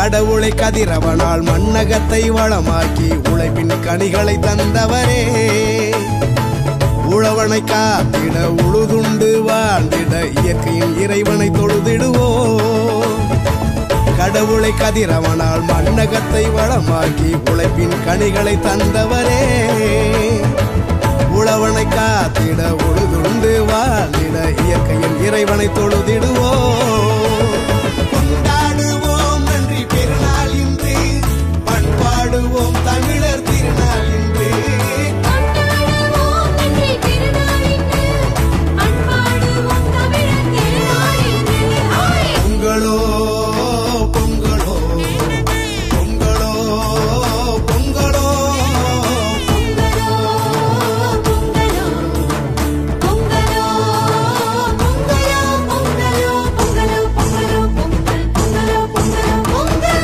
கடவுளை கதிரவனால் மண்ணகத்தை வளமாக்கி உழைப்பின் கனிகளை தந்தவரே உழவனை காத்திட உழுதுண்டு வாழ்ந்திட இயற்கையின் இறைவனை தொழுதிடுவோம் கடவுளை கதிரவனால் மண்ணகத்தை வளமாக்கி உழைப்பின் கனிகளை தந்தவரே உழவனை காத்திட உழுதுண்டு வாழ்ந்திட இயற்கையின் இறைவனை தொழுதிடுவோம் கொண்டாடுவோம் நன்றி பெருநாள் இன்று பண்பாடுவோம் தமிழர் திருநாள் இன்று கொண்டாடுவோம் நன்றி திருநாளின்று அன்பாடுவோம் தமிழர் திருநாளின்று ஆய் பொங்கலோ பொங்கலோ பொங்கலோ பொங்கலோ பொங்கலோ பொங்கலோ பொங்கலோ பொங்கலோ பொங்கலோ பொங்கலோ பொங்கலோ பொங்கல் பொங்கலோ பொங்கலோ பொங்கல்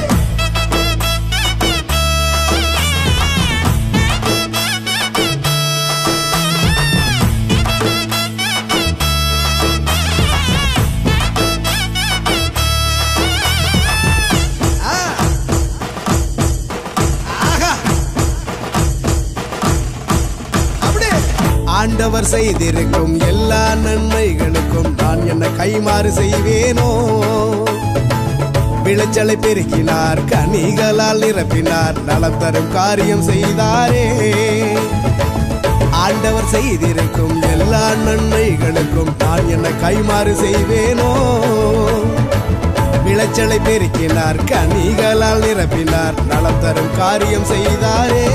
ஆ. ஆஹா. அப்படியே. ஆண்டவர் செய்திருக்கும் எல்லா நன்மைகளுக்கும் நான் என்ன கைமாறு செய்வேனோ விளைச்சலை பெருக்கினார் கனிகளால் நிரப்பினார் நலம் தரும் காரியம் செய்தாரே ஆண்டவர் செய்திருக்கும் எல்லா நன்மைகளுக்கும் நான் என்ன கைமாறு செய்வேனோ விளைச்சலை பெருக்கினார் கனிகளால் நிரப்பினார் நலம் தரும் காரியம் செய்தாரே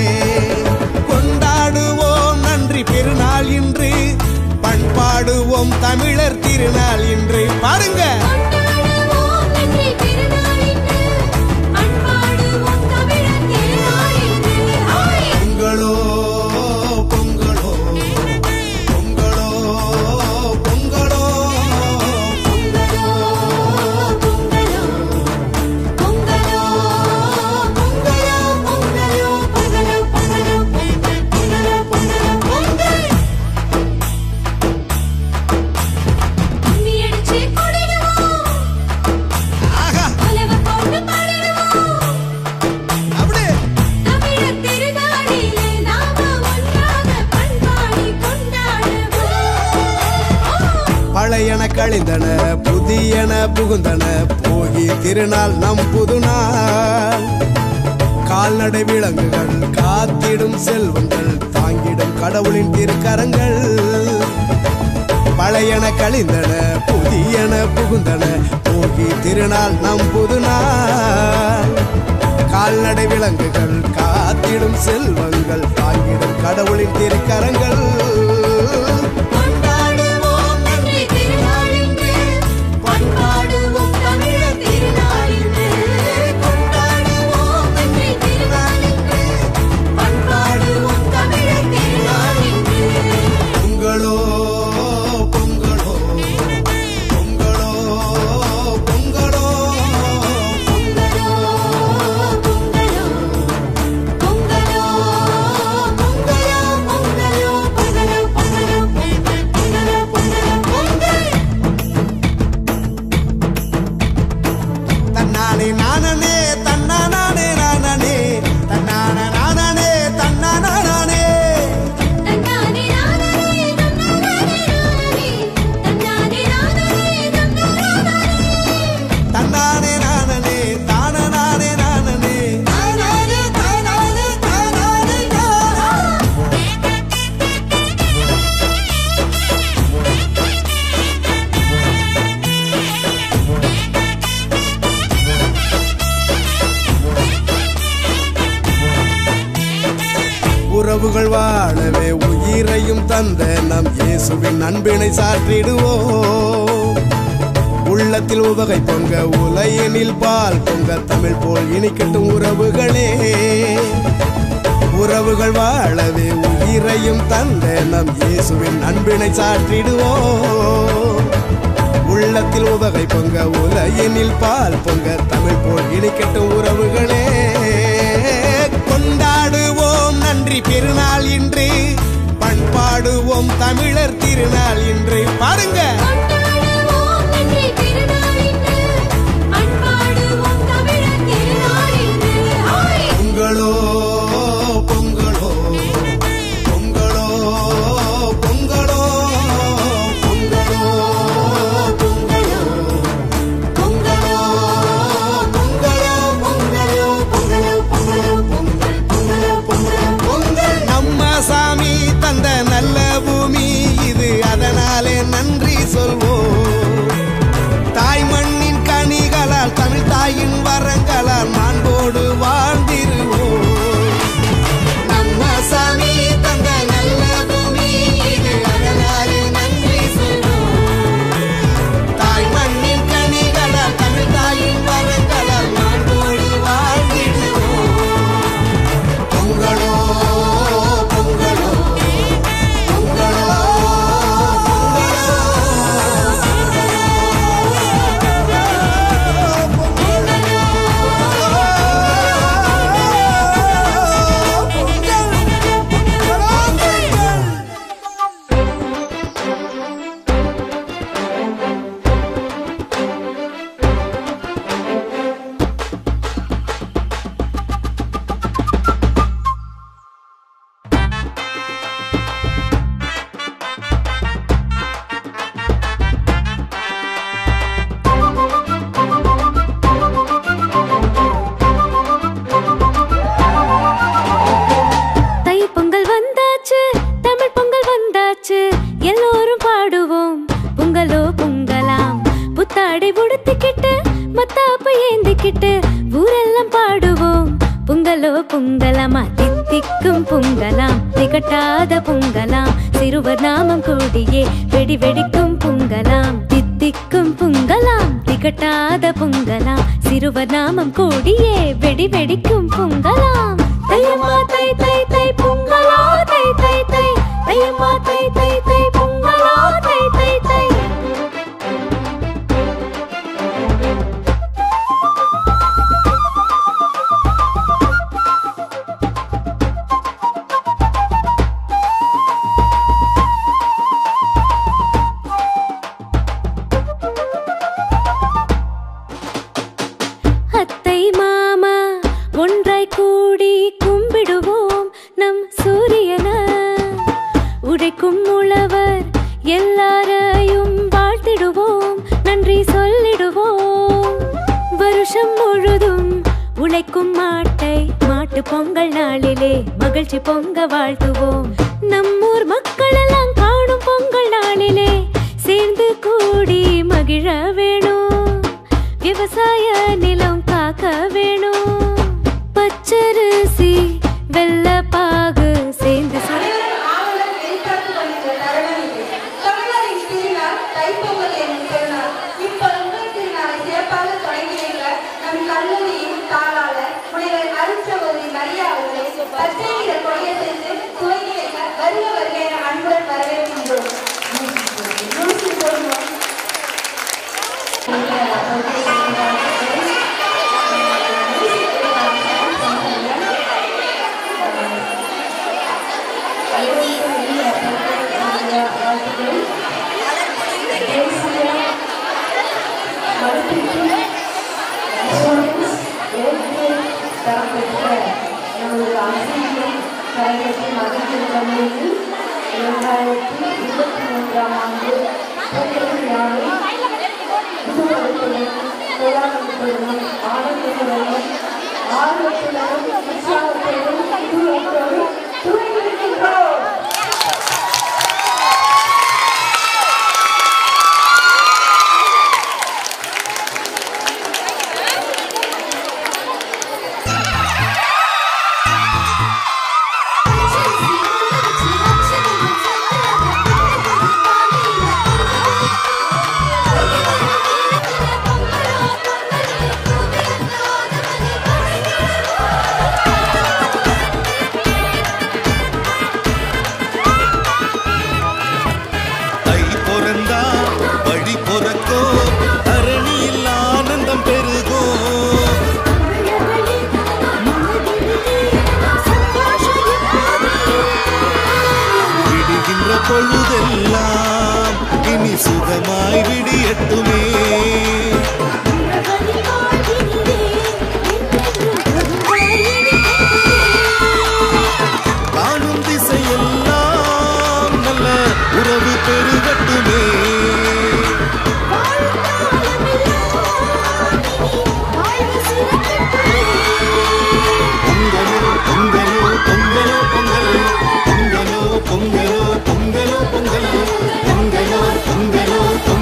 கொண்டாடுவோம் நன்றி பெருநாள் இன்று பண்பாடுவோம் தமிழர் திருநாள் இன்று பாருங்க கொண்டாடுவோம் நன்றி திருநாளின்று அன்பாடுவோம் தமிழர் திருநாளின்று ஆய் பொங்கலோ பொங்கலோ பொங்கலோ பொங்கலோ பொங்கலோ பொங்கலோ பொங்கலோ பொங்கலோ பொங்கலோ பொங்கலோ பொங்கலோ பொங்கல் பொங்கலோ பொங்கலோ பொங்கல் கும்மி அடிச்சு கொடிடுவோம் ஆஹா உலக போட்டு பாடிடுவோம் அப்படியே தமிழர் திருநாளிலே நாம ஒன்றாக பண்பாடி கொண்டாடுவோம் பழையன கழிந்தன புதியன புகுந்தன போகி திருநாள் நம் புதுநாள் கால்நடை விலங்குகள் காத்திடும் செல்வங்கள் தாங்கிடும் கடவுளின் திருக்கரங்கள் பழையன கழிந்தன புதியன புகுந்தன போகி திருநாள் நம் புதுநாள் கால்நடை விலங்குகள் காத்திடும் செல்வங்கள் தாங்கிடும் கடவுளின் திருக்கரங்கள் கொண்டாடுவோம் நன்றி திருநாளின்று பண்பாடுவோம் தமிழர் திருநாளின்று கொண்டாடுவோம் நன்றி திருநாளின்று பண்பாடுவோம் தமிழர் திருநாளின்று பொங்கலோ பொங்கலோ பொங்கலோ பொங்கலோ பொங்கலோ பொங்கலோ பொங்கலோ பொங்கலோ பொங்கலோ பொங்கலோ பொங்கலோ பொங்கலோ பொங்கலோ பொங்கல் தன்னானே நானனே தன்னானே நானனே தன்னான நானனே தன்னானே தன்னானே நானே தன்னானே நானே தன்னானே நானே தன்னானே நானனே தானனானே நானனே தானானே தானானே தானானே தானா உறவுகள் வாழவே உயிரையும் தந்த நம் இயேசுவின் அன்பினை சாற்றிடுவோம் உள்ளத்தில் உவகை பொங்க உலையனில் பால் பொங்க தமிழ் போல் இனிக்கட்டும் உறவுகளே உறவுகள் வாழவே உயிரையும் தந்த நம் இயேசுவின் அன்பினை சாற்றிடுவோம் உள்ளத்தில் உவகை பொங்க உலையனில் பால் பொங்க தமிழ் போல் இனிக்கட்டும் உறவுகளே கொண்டாடுவோம் நன்றி பெருநாள் இன்று பண்பாடுவோம் தமிழர் திருநாள் இன்று பாருங்க கொண்டாடுவோம் நன்றி திருநாளின்று அன்பாடுவோம் தமிழர் சொல்வோம் தாய் மண்ணின் கனிகளால் தமிழ் தாயின் வரங்களால் மாண்போடு வாழ்ந்திருவோம் நம்ம சாமி தந்த நல்ல பூமி இது அழகாறு நன்றி சொல்வோம் தாய் மண்ணின் கனிகளால் தமிழ் தாயின் வரங்களால் மாண்போடு வாழ்ந்திடுவோம் பொங்கலோ பொங்கலோ பொங்கலோ தை பொங்கல் வந்தாச்சு தமிழ் பொங்கல் வந்தாச்சு எல்லோரும் பாடுவோம் பொங்கலோ பொங்கலாம் புத்தாடை உடுத்திக்கிட்டு மத்தாப்பு ஏந்திக்கிட்டு ஊரெல்லாம் பாடுவோம் பொங்கலோ பொங்கலாமா தித்திக்கும் பொங்கலாம் திகட்டாத பொங்கலாம் சிறுவர் நாமம் கூடியே வெடி வெடிக்கும் பொங்கலாம் தித்திக்கும் பொங்கலாம் திகட்டாத பொங்கலாம் சிறுவர் நாமம் கூடியே வெடி வெடிக்கும் பொங்கலாம் தையம்மா தை தை தை பொங்கலோ தை தை தை தையம்மா தை தை தை பொங்கலோ தை தை தை அத்தை மாமா ஒன்றாய் கூடி கும்பிடுவோம் நம் சூரியன உழைக்கும் உழவர் எல்லாரையும் வாழ்த்திடுவோம் நன்றி சொல்லிடுவோம் வருஷம் முழுதும் உழைக்கும் மாட்டை மாட்டு பொங்கல் நாளிலே மகிழ்ச்சி பொங்க வாழ்த்துவோம் நம்மூர் மக்கள் எல்லாம் காணும் பொங்கல் நாளிலே சேர்ந்து கூடி மகிழ வேணும் விவசாய நிலம் காக்க வேணும் பச்சரிசி வெள்ள பாகு சேர்ந்து சாப்பிட ஆவலர் வெளிக்காட்டு பண்ணுகிற தருணம் இது. தமிழரின் திருநாள் தைப்பொங்கல் என்னும் திருநாள். இப்பொங்கல் திருநாளை சிறப்பாக தொடங்கி வைக்க நம் கல்லூரியின் தாளாளர் முனைவர் அருட்சகோதரி மரியா அவர்களை பச்சை நிற கொடியசைத்து துவங்கி வைக்க வருக வருக என அன்புடன் வரவேற்கின்றோம் நூற்றி போடுவோம். ஆர்வத்துடன் தை பொறந்தா வழி பொறக்கோ தரணியில் ஆனந்தம் பெருகோ விடுகின்ற பொழுதெல்லாம் இனி சுகமாய் விடியட்டுமே காணும் திசையெல்லாம் நல்ல உறவு பெருகட்டுமே பொங்கலோ பொங்கலோ பொங்கலோ பொங்கல் பொங்கலோ பொங்கலோ பொங்கலோ பொங்கல் பொங்கலோ பொங்கலோ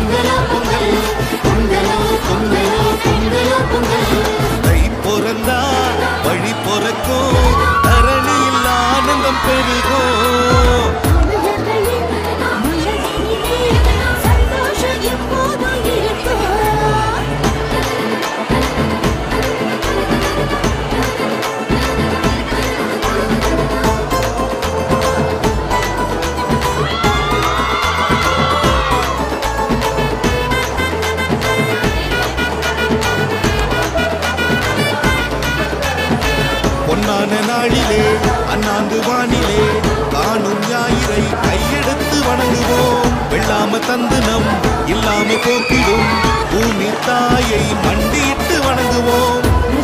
திங்களிலே அண்ணாந்து வானிலே காணும் ஞாயிறை கையெடுத்து வணங்குவோம் வெள்ளாம தந்து நம் இல்லாம போக்கிடும் பூமி தாயை மண்டியிட்டு வணங்குவோம்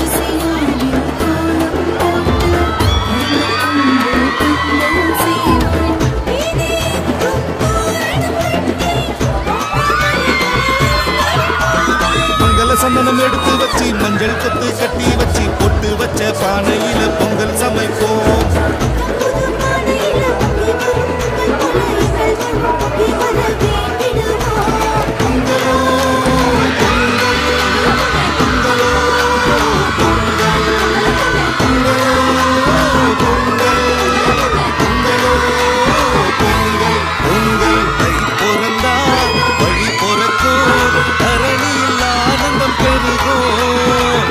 மங்கள சந்தனம் எடுத்து வச்சு மஞ்சள் கொத்து கட்டி வச்சு பொட்டு வச்ச பானையில பொங்கல் சமைப்போம் பொங்கல் தை பிறந்தா வழி பிறக்கும் தரணியில் ஆனந்தம் பெருகும்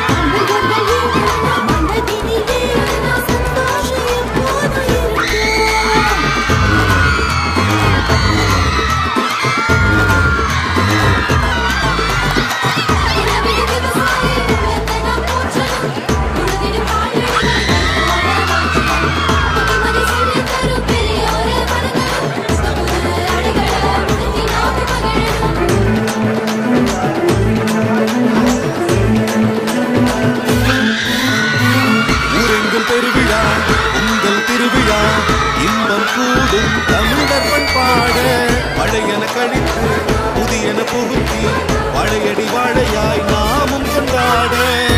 ஊரெங்கும் பெருவிழா உங்கள் திருவிழா இன்பம் கூடும் தமிழர் பண்பாட பழையன கழித்து புதியன புகுத்தி பழையடி வாழையாய் நாமும் கொண்டாட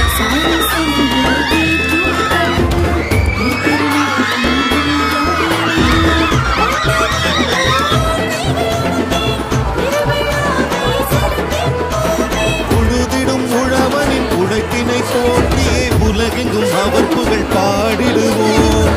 உழுதிடும் உழவனின் உழைப்பினை போற்றியே உலகெங்கும் அவர் புகழ் பாடிடுவோம்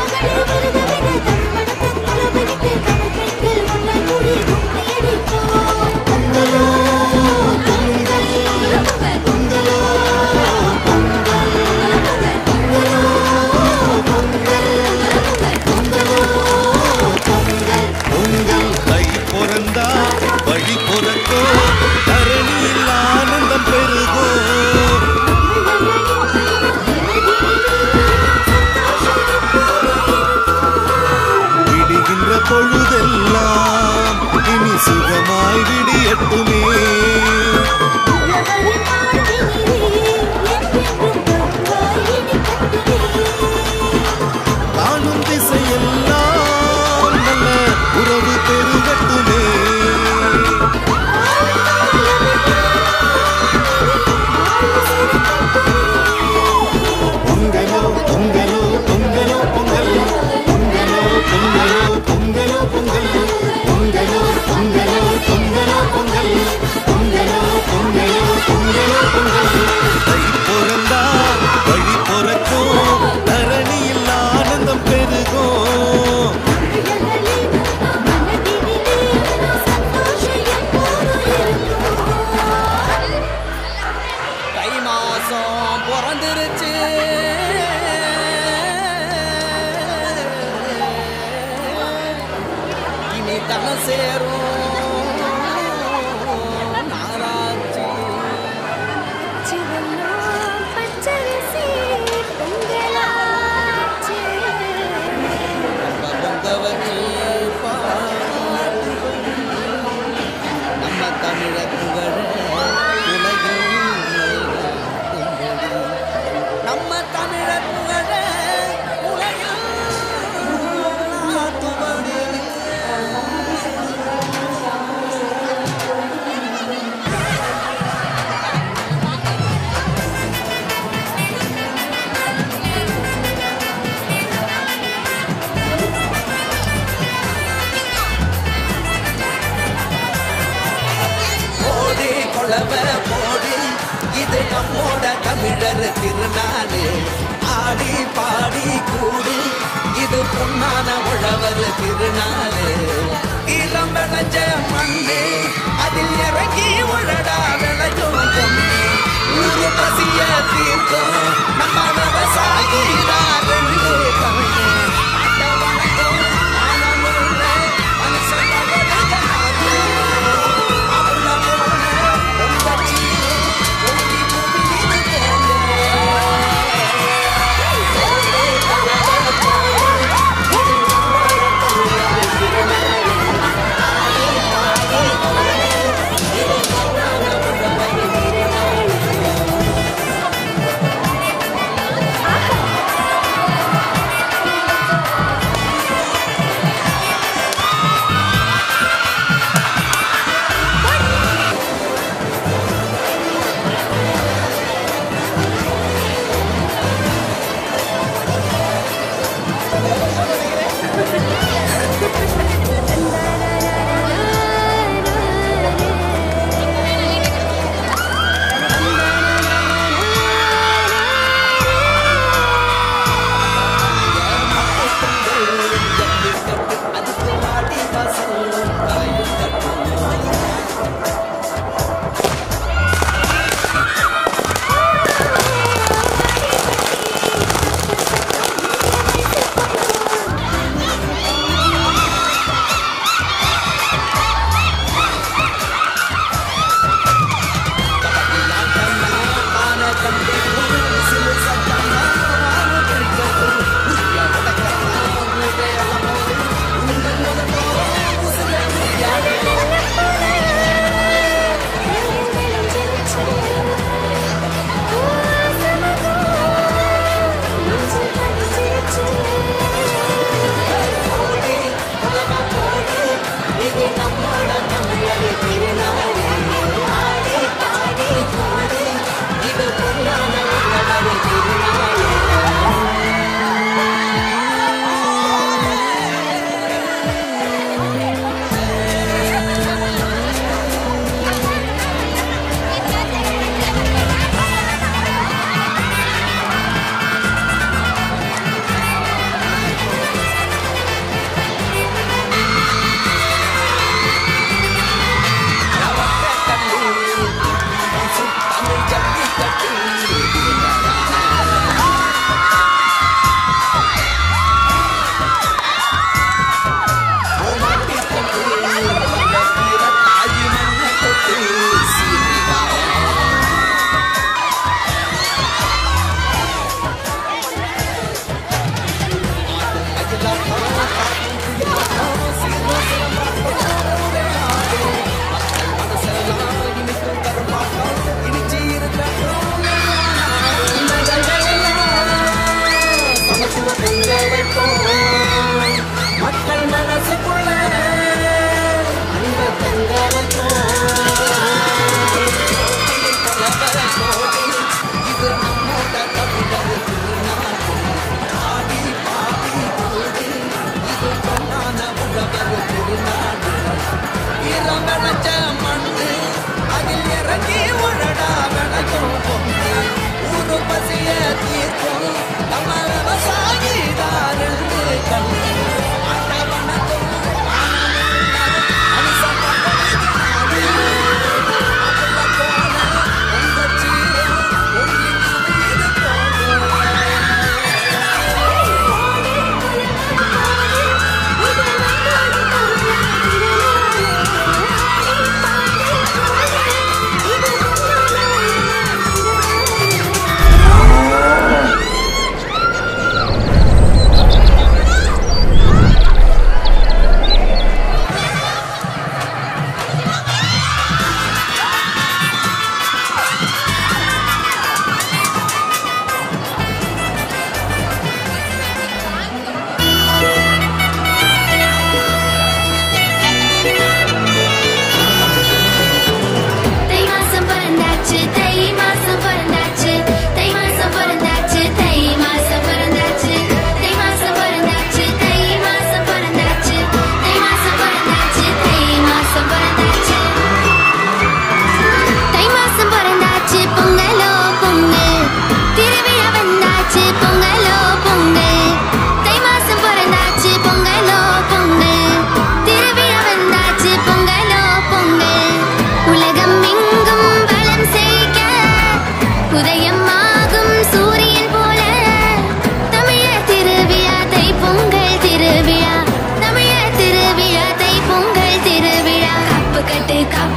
பொங்கல் தை பிறந்தா வழி பிறக்கோ தரணியில் ஆனந்தம் பெருகோ விடுகின்ற பொழுதெல்லாம் இனி சுகமாய் விடியட்டுமே காணும் திசையெல்லாம் நல்ல உறவு பெருகட்டுமே பொங்கலோ பொங்கலோ பொங்கலோ பொங்கல் பொங்கலோ பொங்கலோ பொங்கலோ பொங்கல் பொங்கலோ பொங்கலோ பொங்கலோ பொங்கல் பொங்கலோ பொங்கலோ பொங்கலோ பொங்கல் தை பிறந்தா வழி பிறக்கும் தரணியில் ஆனந்தம் பெருகும் தை மாசம் பிறந்துருச்சு இனி தலை சேரும் நாளாச்சு நம்ம பொங்க வச்சு பாட்டு நம்ம தமிழ புகழ உலகில் நம்ம தமிழ புகழ உலகில் நாட்டுபடி போடி கொளவ போடி இது நம்மோட தமிழர் திருநாடு ஆடி பாடி கூடி இது பொன்னான உழவர் திருநாடு இளம் விளைஞ்ச மண்ணு அதில் இறங்கி உழடா விளையும் பொண்ணு ஊரு பசிய தீர்க்கும் நம்ம விவசாயி ரெண்டு கண்ணு ஆட்ட வணக்கம் ஆனமுள்ள மனுஷன் நாடு அவள போல பொங்கச்சி பொங்கி பூமி மீது போல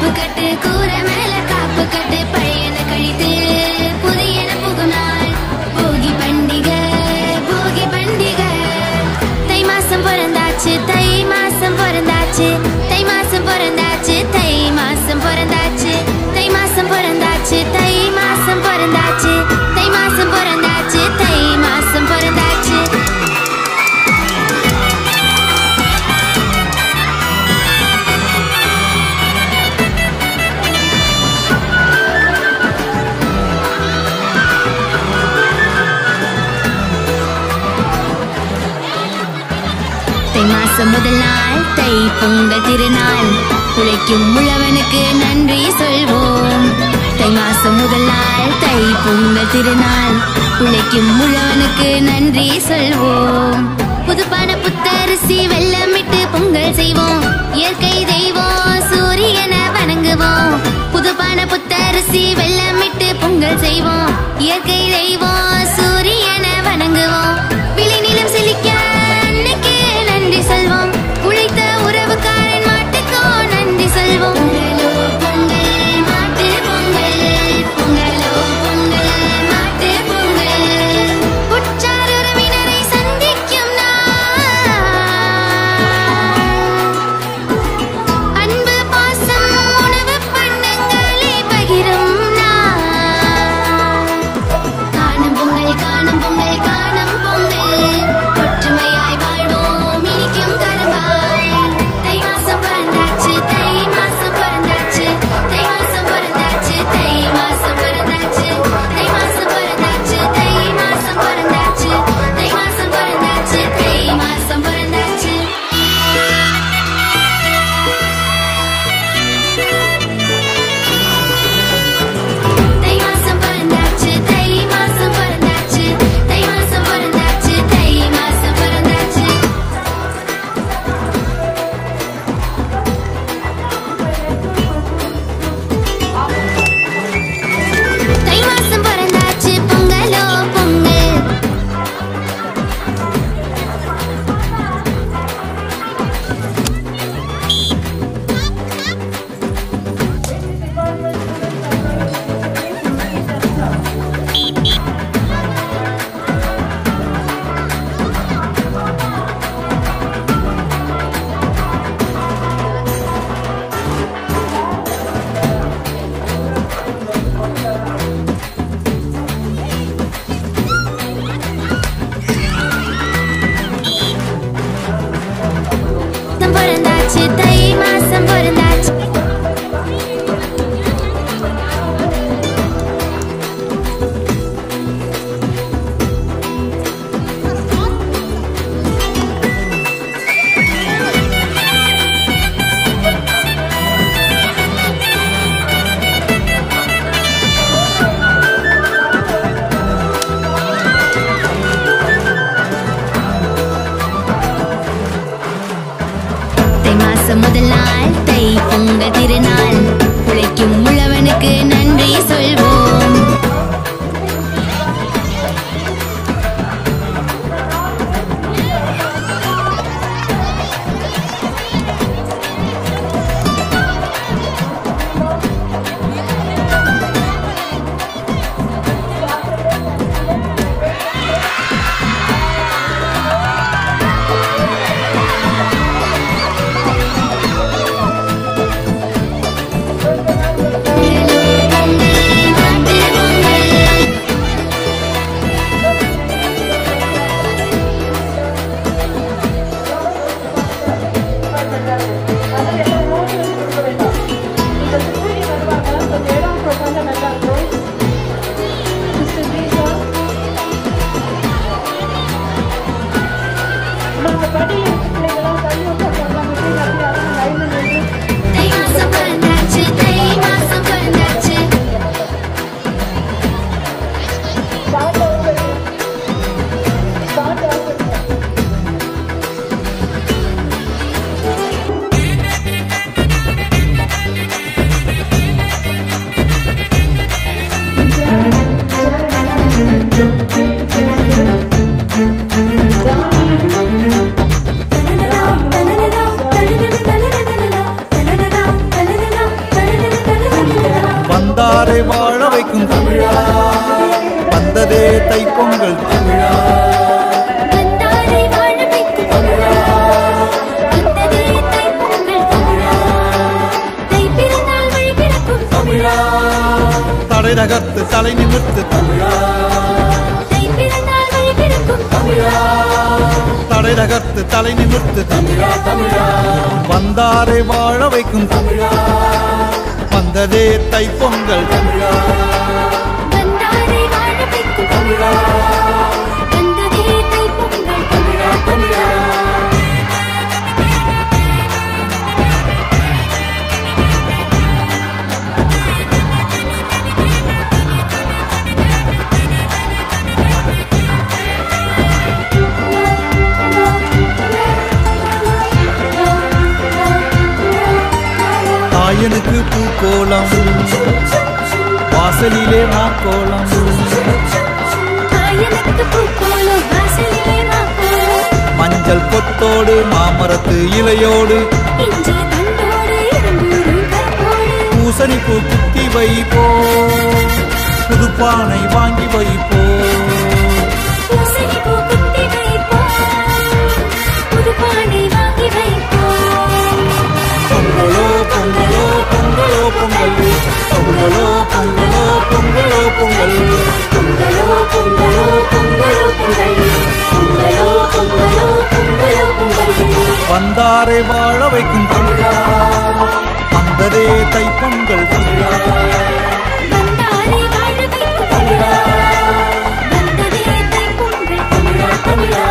காப்பு கட்டு கூரை மேல காப்பு கட்டு பழையன கழித்து புதியன புகும் நாள் போகி பண்டிகை போகி பண்டிகை தை மாசம் பிறந்தாச்சு தை மாசம் பிறந்தாச்சு தை மாசம் பிறந்தாச்சு தை மாசம் பிறந்தாச்சு தை மாசம் பிறந்தாச்சு தை மாசம் பிறந்தாச்சு தை மாசம் பிறந்தாச்சு தை மாசம் பிறந்தாச்சு தை மாசம் முதல் நாள் தை பொங்கல் திருநாள் உழைக்கும் உழவனுக்கு நன்றி சொல்வோம் தை மாசம் முதல் நாள் தை பொங்கல் திருநாள் உழைக்கும் உழவனுக்கு நன்றி சொல்வோம் புதுப்பான புத்தரிசி வெள்ளமிட்டு பொங்கல் செய்வோம் இயற்கை தெய்வம் சூரியனை வணங்குவோம் புதுப்பான புத்தரிசி வெள்ளமிட்டு பொங்கல் செய்வோம் இயற்கை தெய்வம் சூரியனை வணங்குவோம் விளைநிலம் செழிக்க அன்னைக்கு நன்றி சொல்வோம் உழைத்த உறவுக்காரன் மாட்டுக்கோ நன்றி சொல்வோம் பொங்கலோ பொங்கல் மாட்டு பொங்கல் பொங்கலோ பொங்கல் மாட்டு பொங்கல் உற்றார் உறவினரை சந்திக்கும் நாள் அன்பு பாசம் உணவு பண்டங்களை பகிரும் நாள் வைக்கும் தமிழா வந்ததே தைப்பொங்கல் தமிழா வந்தாரை வாழ வைக்கும் தமிழா வந்ததே தைப்பொங்கல் தமிழா தை பிறந்தால் வழி பிறக்கும் தமிழா தடை நகர்த்து தலை நிமிர்த்து தமிழா தை பிறந்தால் வழி பிறக்கும் தமிழா தடை நகர்த்து தலை நிமிர்த்து தமிழா தமிழா வந்தாரை வாழ வைக்கும் தமிழா வந்ததே தைப்பொங்கல் தமிழா வந்தாரை வாழ வைக்கும் தமிழா வந்ததே தைப்பொங்கல் தமிழா தமிழா தாயனுக்கு பூக்கோலம் வாசலிலே மாக்கோலம் ஆயனுக்கு பூக்கோலம் வாசலிலே மாக்கோலம் மஞ்சள் கொத்தோடு மாமரத்து இலையோடு இஞ்சி தண்டோடு இரும்பூரும் கற்போடு பூசணி பூ குத்தி வைப்போ புதுப்பானை வாங்கி வைப்போ பூசணி பூ குத்தி வைப்போம் புது பானை வாங்கி வைப்போம் பொங்கலோ பொங்கலோ பொங்கலோ பொங்கல் பொங்கலோ பொங்கலோ பொங்கலோ பொங்கல் பொங்கலோ பொங்கலோ பொங்கலோ பொங்கல் பொங்கலோ பொங்கலோ பொங்கலோ பொங்கல் வந்தாரை வாழ வைக்கும் தமிழா வந்ததே தைப்பொங்கல் தமிழா வந்தாரை வாழ வைக்கும் தமிழா வந்ததே தைப்பொங்கல் தமிழா தமிழா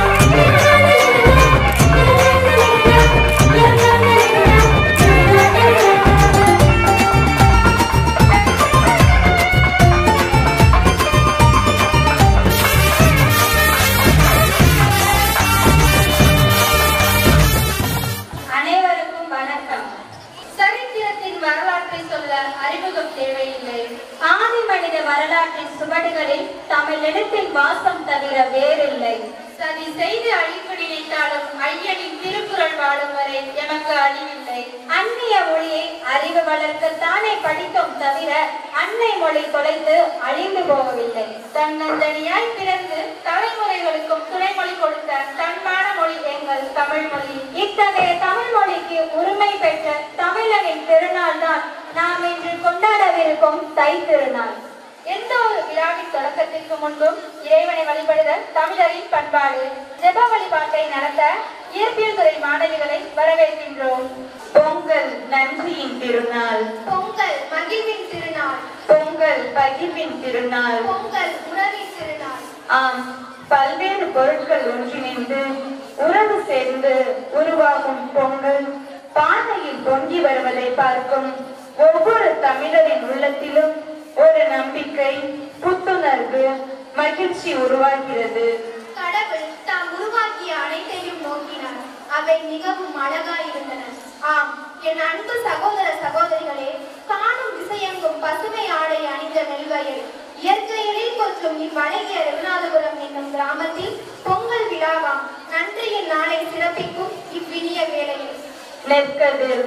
அனைவருக்கும் வணக்கம் சரித்திரத்தின் வரலாற்றை சொல்ல அறிமுகம் தேவையில்லை ஆதி மனித வரலாற்றின் சுவடுகளில் தமிழ் எழுத்தின் வாசம் தவிர வேறில்லை சதி செய்து அழிப்பு நினைத்தாலும் ஐயனின் திருக்குறள் வாழும் வரை எமக்கு அழிவில்லை அந்நிய மொழியை அறிவு வளர்க்கத்தானே படித்தோம் தவிர அன்னை மொழி தொலைத்து அழிந்து போகவில்லை தன்னந்தனியாய் பிறந்து தலைமுறைகளுக்கும் துணைமொழி கொடுத்த தன்மான மொழி எங்கள் தமிழ் மொழி இத்தகைய தமிழ் மொழிக்கு உரிமை பெற்ற தமிழனின் திருநாள் தான் நாம் இன்று கொண்டாடவிருக்கும் தை திருநாள் எந்த ஒரு விழாவின் தொடக்கத்திற்கு முன்பும் இறைவனை வழிபடுதல் தமிழரின் பண்பாடு ஜெப வழிபாட்டை நடத்த இயற்பியல் துறை மாணவிகளை வரவேற்கின்றோம் பொங்கல் நன்றியின் திருநாள் பொங்கல் மகிழ்வின் திருநாள் பொங்கல் பகிர்வின் திருநாள் பொங்கல் உறவின் திருநாள் ஆம் பல்வேறு பொருட்கள் ஒன்றிணைந்து உறவு சேர்ந்து உருவாகும் பொங்கல் பானையில் பொங்கி வருவதை பார்க்கும் ஒவ்வொரு தமிழரின் உள்ளத்திலும் ஒரு நம்பிக்கை புத்துணர்வு மகிழ்ச்சி உருவாகிறது கடவுள் தாம் உருவாக்கிய அனைத்தையும் நோக்கினார் அவை மிகவும் அழகாயிருந்தன ஆம் என் அன்பு சகோதர சகோதரிகளே காணும் திசையெங்கும் பசுமை ஆடை அணிந்த நெல்வயல் இயற்கையிலே கொஞ்சம் இவ்வழகிய ரகுநாதபுரம் என்னும் கிராமத்தில் பொங்கல் விழாவாம் நன்றியின் நாளை சிறப்பிக்கும் இவ்வினிய வேளையில் நெற்கதிர்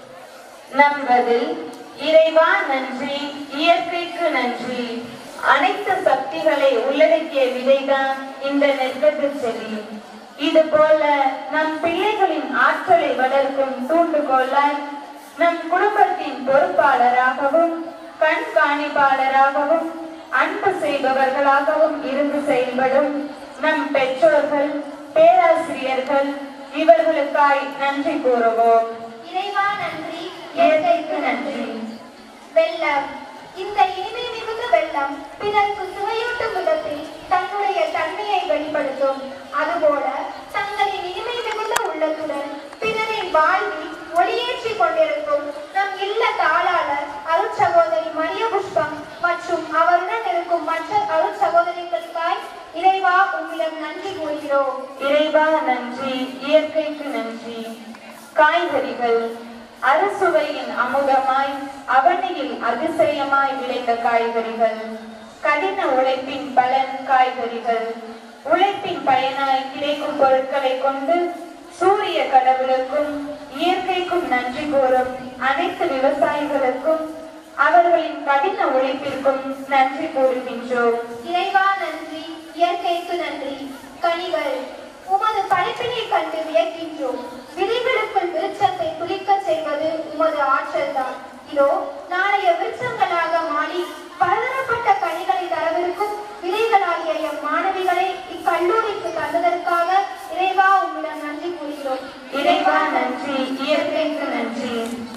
நம்பதில் இறைவா நன்றி இயற்கைக்கு நன்றி அனைத்து சக்திகளை உள்ளடக்கிய விதைதான் இந்த நெற்கதிர் செடி இது போல நம் பிள்ளைகளின் ஆற்றலை வளர்க்கும் தூண்டுகோலாய் நம் குடும்பத்தின் பொறுப்பாளராகவும் கண்காணிப்பாளராகவும் அன்பு செய்பவர்களாகவும் இருந்து செயல்படும் நம் பெற்றோர்கள் பேராசிரியர்கள் இவர்களுக்காய் நன்றி கூறுவோம் இறைவா நன்றி இயற்கைக்கு நன்றி வெள்ளம் இந்த இனிமை மிகுந்த வெள்ளம் பிறருக்கு சுவையூட்டும் விதத்தில் தன்னுடைய தன்மையை வெளிப்படுத்தும் அதுபோல தங்களின் இனிமை மிகுந்த உள்ளத்துடன் பிறரின் வாழ்வில் ஒளியேற்றி கொண்டிருக்கும் நம் இல்ல தாளாளர் அருட்சகோதரி மரிய புஷ்பம் மற்றும் அவருடன் இருக்கும் மற்ற அருட்சகோதரிகளுக்காய் இறைவா உம்மிடம் நன்றி கூறுகிறோம் இறைவா நன்றி இயற்கைக்கு நன்றி காய்கறிகள் அறுசுவையின் அமுதமாய் அவனியில் அதிசயமாய் விளைந்த காய்கறிகள் கடின உழைப்பின் பலன் காய்கறிகள் உழைப்பின் பயனாய் கிடைக்கும் பொருட்களை கொண்டு சூரிய கடவுளுக்கும் இயற்கைக்கும் நன்றி கூறும் அனைத்து விவசாயிகளுக்கும் அவர்களின் கடின உழைப்பிற்கும் நன்றி கூறுகின்றோம் இறைவா நன்றி இயற்கைக்கு நன்றி கனிகள் உமது படைப்பினை கண்டு வியக்கின்றோம் விதைகளுக்குள் விருட்சத்தை துளிக்கச் செய்வது உமது ஆற்றல்தான் இதோ நாளைய விருட்சங்களாக மாறி பலதரப்பட்ட கனிகளை தரவிருக்கும் விதைகளாகிய எம் மாணவிகளை இக்கல்லூரிக்கு தந்ததற்காக இறைவா உம்மிடம் நன்றி கூறுகிறோம் இறைவா நன்றி இயற்கைக்கு நன்றி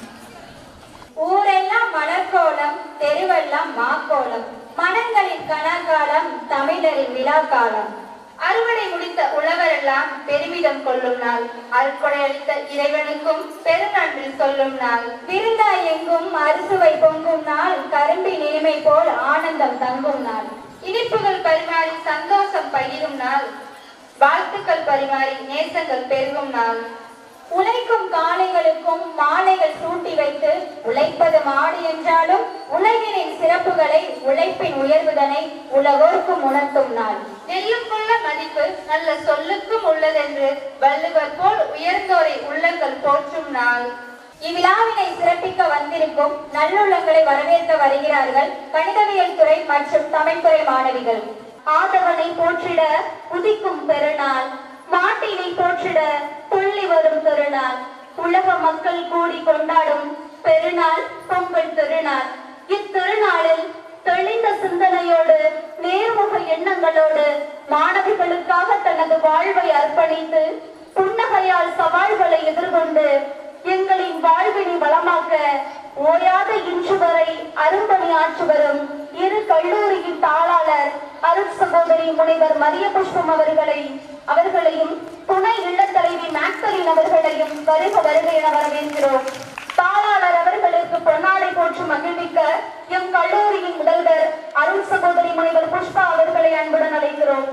ஊரெல்லாம் மலர்கோலம் தெருவெல்லாம் மாக்கோலம் மனங்களின் கனகாலம் தமிழரின் விழாக்காலம் அறுவடை முடித்த உழவரெல்லாம் பெருமிதம் கொள்ளும் நாள் அருட்கொடை அளித்த இறைவனுக்கும் பெருநன்றி சொல்லும் நாள் விருந்தாய் எங்கும் அறுசுவை பொங்கும் நாள் கரும்பின் இனிமை போல் ஆனந்தம் தங்கும் நாள் இனிப்புகள் பரிமாறி சந்தோஷம் பகிரும் நாள் வாழ்த்துக்கள் பரிமாறி நேசங்கள் பெருகும் நாள் உழைக்கும் காளைகளுக்கும் மாலைகள் சூட்டி வைத்து உழைப்பது மாடு என்றாலும் உலகினின் சிறப்புகளை உழைப்பின் உயர்வுதனை உலகோர்க்கும் உணர்த்தும் நாள் நெல்லுக்குள்ள மதிப்பு நல்ல சொல்லுக்கும் உள்ளதென்று வள்ளுவர் போல் உயர்ந்தோரை உள்ளங்கள் போற்றும் நாள் இவ்விழாவினை சிறப்பிக்க வந்திருக்கும் நல்லுள்ளங்களை வரவேற்க வருகிறார்கள் கணிதவியல் துறை மற்றும் தமிழ் துறை மாணவிகள் ஆதவனை போற்றிட உதிக்கும் பெருநாள் மாட்டினை போற்றிட துள்ளி வரும் திருநாள் உலக மக்கள் கூடி கொண்டாடும் பெருநாள் பொங்கல் திருநாள் இத்திருநாளில் தெளிந்த சிந்தனையோடு நேர்முக எண்ணங்களோடு மாணவிகளுக்காக தனது வாழ்வை அர்ப்பணித்து புன்னகையால் சவால்களை எதிர்கொண்டு எங்களின் வாழ்வினை வளமாக்க ஓயாத இன்று வரை அரும்பணி ஆற்றி வரும் இரு கல்லூரியின் தாளாளர் அருட் சகோதரி முனைவர் மரிய புஷ்பம் அவர்களை அவர்களையும் துணை இல்லத்தலைவி மேக்தலின் அவர்களையும் வருக வருக என வரவேற்கிறோம் தாளாளர் அவர்களுக்கு பொன்னாடை போற்று மகிழ்விக்க எம் கல்லூரியின் முதல்வர் அருள் சகோதரி முனைவர் புஷ்பா அவர்களை அன்புடன் அழைக்கிறோம்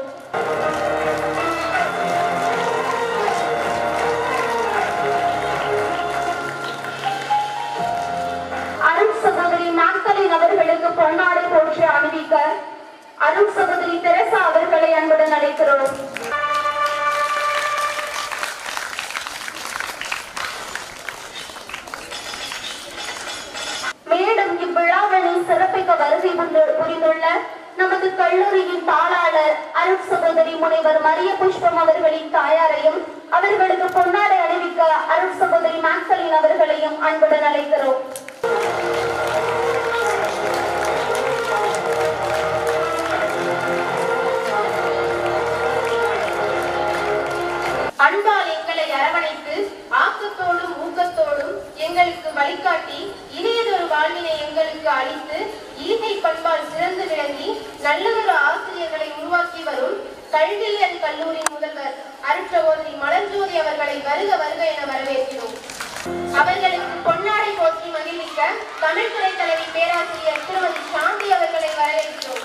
அருள் சகோதரி நாட்களின் அவர்களுக்கு பொன்னாடை போன்று அணிவிக்க அருள் சகோதரி தெரசா அவர்களை அன்புடன் அழைக்கிறோம் மேலும் இவ்விழாவினை சிறப்பிக்க வருகை புரிந்து- புரிந்துள்ள நமது கல்லூரியின் தாளாளர் அருள் சகோதரி முனைவர் மரிய புஷ்பம் அவர்களின் தாயாரையும் அவர்களுக்கு பொன்னாடை அணிவிக்க அருள் சகோதரி மேக்சலின் அவர்களையும் அன்புடன் அழைக்கிறோம் அன்பால் எங்களை அரவணைத்து ஆக்கத்தோடும் ஊக்கத்தோடும் எங்களுக்கு வழிகாட்டி இனியதொரு வாழ்வினை எங்களுக்கு அளித்து ஈகை பண்பால் சிறந்து விளங்கி நல்லதொரு ஆசிரியர்களை உருவாக்கி வரும் கல்வியியல் கல்லூரி முதல்வர் அருட்சகோதரி மலர்ஜோதி அவர்களை வருக வருக என வரவேற்கிறோம் அவர்களுக்கு பொன்னாடை போற்றி மகிழ்விக்க தமிழ்துறை தலைவி பேராசிரியர் திருமதி சாந்தி அவர்களை வரவேற்கிறோம்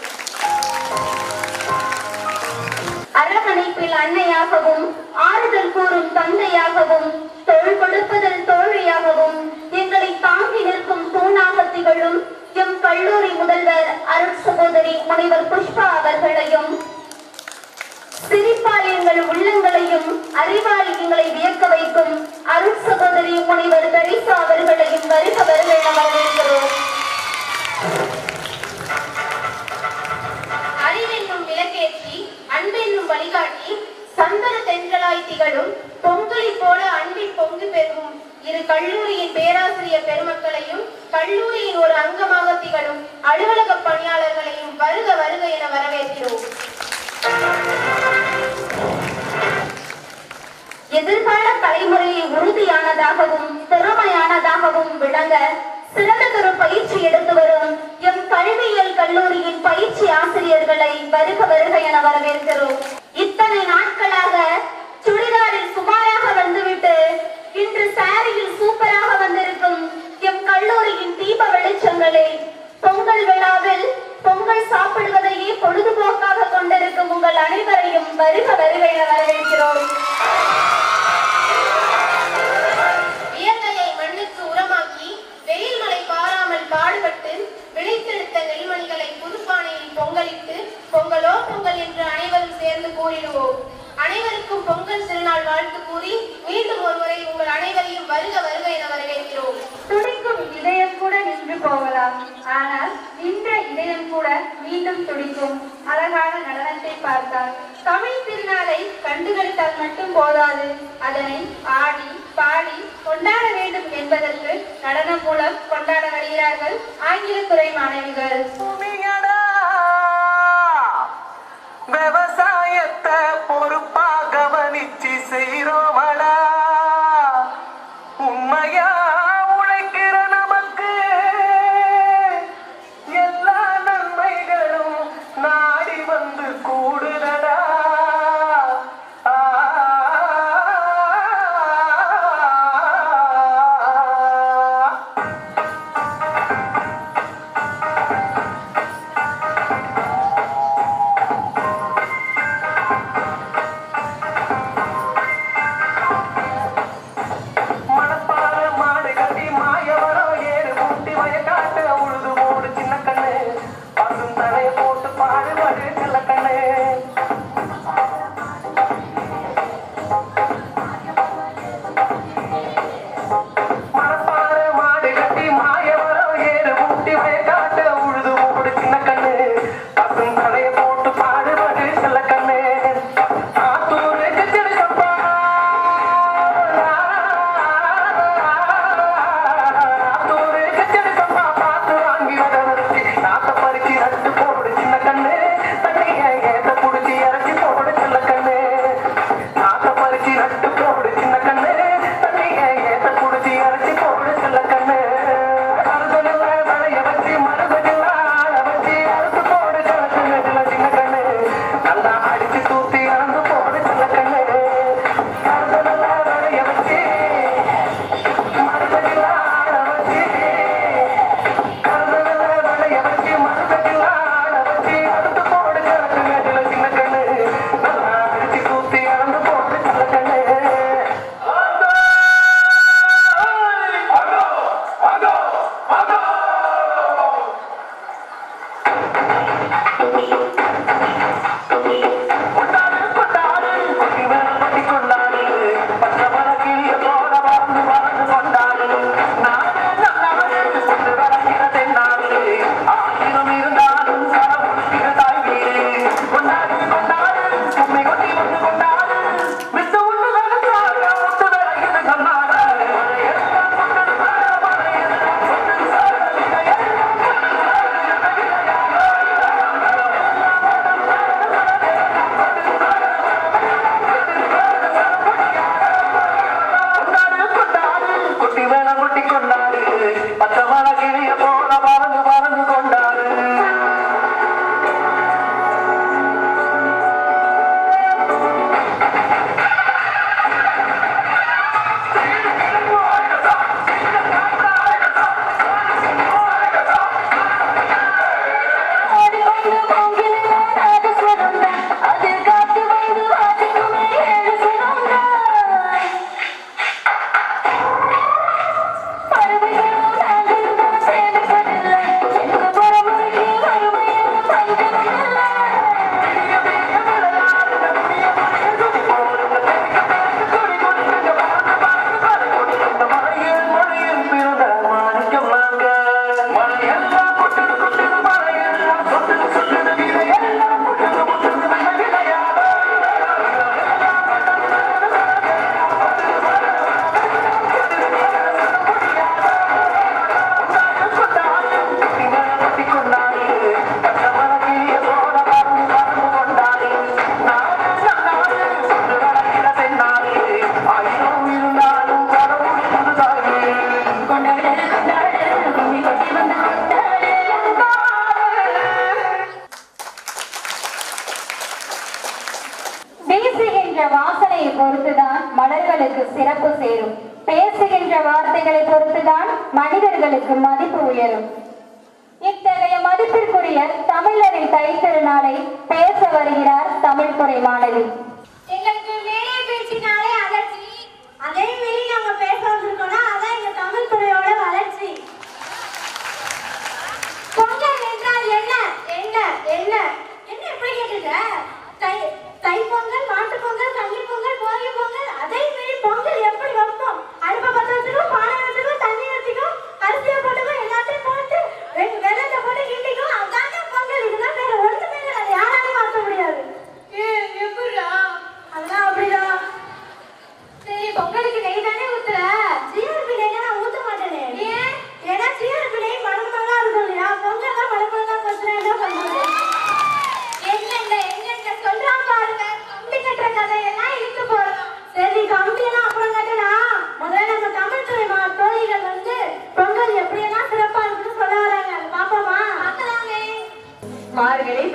அரவணைப்பில் அன்னையாகவும் ஆறுதல் கூறும் தந்தையாகவும் தோள் கொடுப்பதில் தோழியாகவும் எங்களை தாங்கி நிற்கும் தூணாக திகழும் எம் கல்லூரி முதல்வர் அருட் சகோதரி முனைவர் புஷ்பா அவர்களையும் சிரிப்பால் எங்கள் உள்ளங்களையும் அறிவால் எங்களை வியக்க வைக்கும் அருட் சகோதரி முனைவர் தரிசா அவர்களையும் வருக வருக என வரவேற்கிறோம் அறிவென்னும் விளக்கேற்றி அன்பென்னும் வழிகாட்டி சந்தன தென்றலாய் திகழும் பொங்கலை போல அன்பின் பொங்கு பெருகும் இரு கல்லூரியின் பேராசிரியர் பெருமக்களையும் கல்லூரியின் ஒரு அங்கமாக திகழும் அலுவலக பணியாளர்களையும் வருக வருக என வரவேற்கிறோம் எதிர்கால தலைமுறையை உறுதியானதாகவும் திறமையானதாகவும் விளங்க சிறந்ததொரு பயிற்சி எடுத்து வரும் எம் கல்வியியல் கல்லூரியின் பயிற்சி ஆசிரியர்களை வருக வருக என வரவேற்கிறோம் இத்தனை நாட்களாக சுடிதாரில் சுமாராக வந்துவிட்டு இன்று சாரியில் சூப்பராக வந்திருக்கும் எம் கல்லூரியின் தீப வெளிச்சங்களே பொங்கல் விழாவில் பொங்கல் சாப்பிடுவதையே பொழுதுபோக்காக கொண்டிருக்கும் உங்கள் அனைவரையும் வருக வருக என வரவேற்கிறோம் வியர்வையை மண்ணுக்கு உரமாக்கி வெயில் மழை பாராமல் பாடுபட்டு விளைத்தெடுத்த நெல்மணிகளை புதுப்பானையில் பொங்கலிட்டு பொங்கலோ பொங்கல் என்று அனைவரும் சேர்ந்து கூறிடுவோம் அனைவருக்கும் பொங்கல் திருநாள் வாழ்த்து கூறி மீண்டும் ஒருமுறை உங்கள் அனைவரையும் வருக வருக என வரவேற்கிறோம் துடிக்கும் இதயம் கூட நின்று போகலாம் ஆனால் மீண்டும் துடிக்கும் அழகான நடனத்தை பார்த்தார் தமிழ் திருநாளை கண்டுகளித்தால் மட்டும் போதாது அதனை ஆடி பாடி கொண்டாட வேண்டும் என்பதற்கு நடனம் மூலம் கொண்டாட வருகிறார்கள் ஆங்கிலத்துறை மாணவிகள் பூமியடா விவசாயத்தை பொறுப்பா கவனிச்சு செய்றோமடா உண்மையா உழைக்கிற நமக்கு எல்லா நன்மைகளும் நாடி வந்து கூடுதடா ஆ மணப்பாற மாடு கட்டி மாயவரம் ஏறு பூட்டி வயக்காட்டு உழுது ஓடு சின்ன கண்ணு பசும் தலைய போட்டு பாடுபடு சின்ன கண்ணு மணப்பாற மாடு கட்டி மாயவரம் ஏறு பூட்டி வயக்காட்டு உழுது ஓடு சின்ன கண்ணு பசும் தலைய போட்டு பாடுபடு சின்ன கண்ணு ஆத்தூருக்கு திருச்சப்பா அடிச்சு தூத்தி இறந்து போடு சின்ன கண்ணு வளைய வச்சு குட்டி வேணம் குட்டி கொண்டாடு பச்சை மலை கிளிய போல பறந்து பறந்து கொண்டாடு மலையில் மொழியில் பிறந்த மாணிக்கம் நாங்க மலையெல்லாம் கொட்டுது கொட்டுது மலையெல்லாம் சொட்டுது சொட்டுது விதையெல்லாம் முட்டுது முட்டுது நல்ல விளையாட ஆயிரம் இருந்தாலும் கடவுள் புதுதாகி வீசுகின்ற வாசனையை பொறுத்துதான் மலர்களுக்கு சிறப்பு சேரும் பேசுகின்ற வார்த்தைகளை பொறுத்துதான் மனிதர்களுக்கு மதிப்பு உயரும் இத்தகைய மதிப்பிற்குரிய தமிழரின் தைத்திருநாளை பேச வருகிறார் தமிழ் துறை மாணவி எங்களுக்கு மேலே பேசினாலே அலர்ஜி அதே மீறி நாங்க பேச வந்திருக்கோம்னா அதான் எங்க தமிழ் துறையோட வளர்ச்சி பொங்கல் என்றால் என்ன என்ன என்ன என்ன எப்படி கேட்டுட்ட தை தை பொங்கல் மாட்டு பொங்கல் கன்னி பொங்கல் போகி பொங்கல் அதை மீறி பொங்கல் எப்படி வைப்போம் அடுப்பை பற்ற வச்சுக்கோ பானை வச்சுக்கோ தண்ணி வச்சுக்கோ அரிசியை போட்டுக்கோ எல்லாத்தையும் போட்டு வெ- வெள்ளத்தை போட்டு கிண்டிக்கோ அதாங்க பொங்கல் இதுதான் பேர்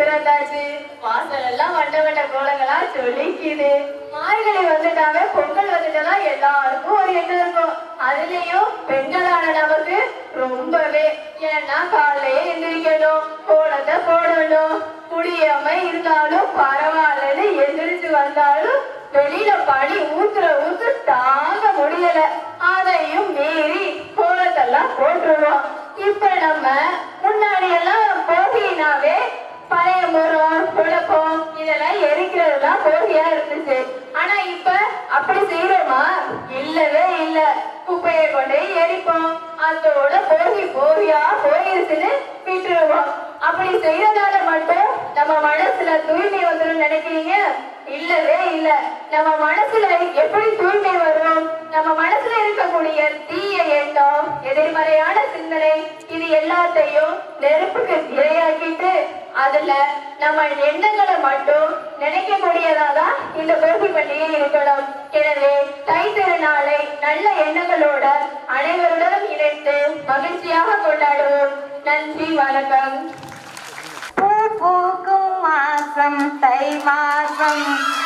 பிறந்தாச்சு வாசல் எல்லாம் வட்ட வட்ட கோலங்களா சொல்லிக்குது மார்கழி வந்துட்டாவே பொங்கல் வந்துட்டா எல்லாருக்கும் ஒரு எண்ணம் இருக்கும் அதுலயும் பெண்களான நமக்கு ரொம்பவே ஏன்னா காலையே எந்திரிக்கணும் கோலத்தை போடணும் முடியாம இருந்தாலும் பரவாயில்லன்னு எந்திரிச்சு வந்தாலும் வெளியில பனி ஊத்துற ஊத்து தாங்க முடியல அதையும் மீறி கோலத்தெல்லாம் போட்டுருவோம் இப்ப நம்ம முன்னாடி எல்லாம் போகினாவே பழைய மரம் குழப்பம் இதெல்லாம் எரிக்கிறதுலாம் போகியா இருந்துச்சு ஆனா இப்ப அப்படி செய்யறோமா இல்லவே இல்ல குப்பையை கொண்டு எரிப்போம் அதோட போகி போகியா போயிருச்சுன்னு விட்டுருவோம் அப்படி செய்யறதால மட்டும் நம்ம மனசுல தூய்மை வந்துடும் நினைக்கிறீங்க இல்லவே இல்ல நம்ம மனசுல எப்படி தூய்மை வரும் நம்ம மனசுல இருக்கக்கூடிய தீய எண்ணம் எதிர்மறையான சிந்தனை இது எல்லாத்தையும் நெருப்புக்கு இரையாக்கிட்டு அதுல நம்ம எண்ணங்களை மட்டும் நினைக்கக்கூடியதாதான் இந்த போகி பண்டிகை இருக்கணும் எனவே தை திருநாளை நல்ல எண்ணங்களோட அனைவருடனும் இணைந்து மகிழ்ச்சியாக கொண்டாடுவோம் நன்றி வணக்கம் பூ பூக்கும் மாசம் தை மாசம்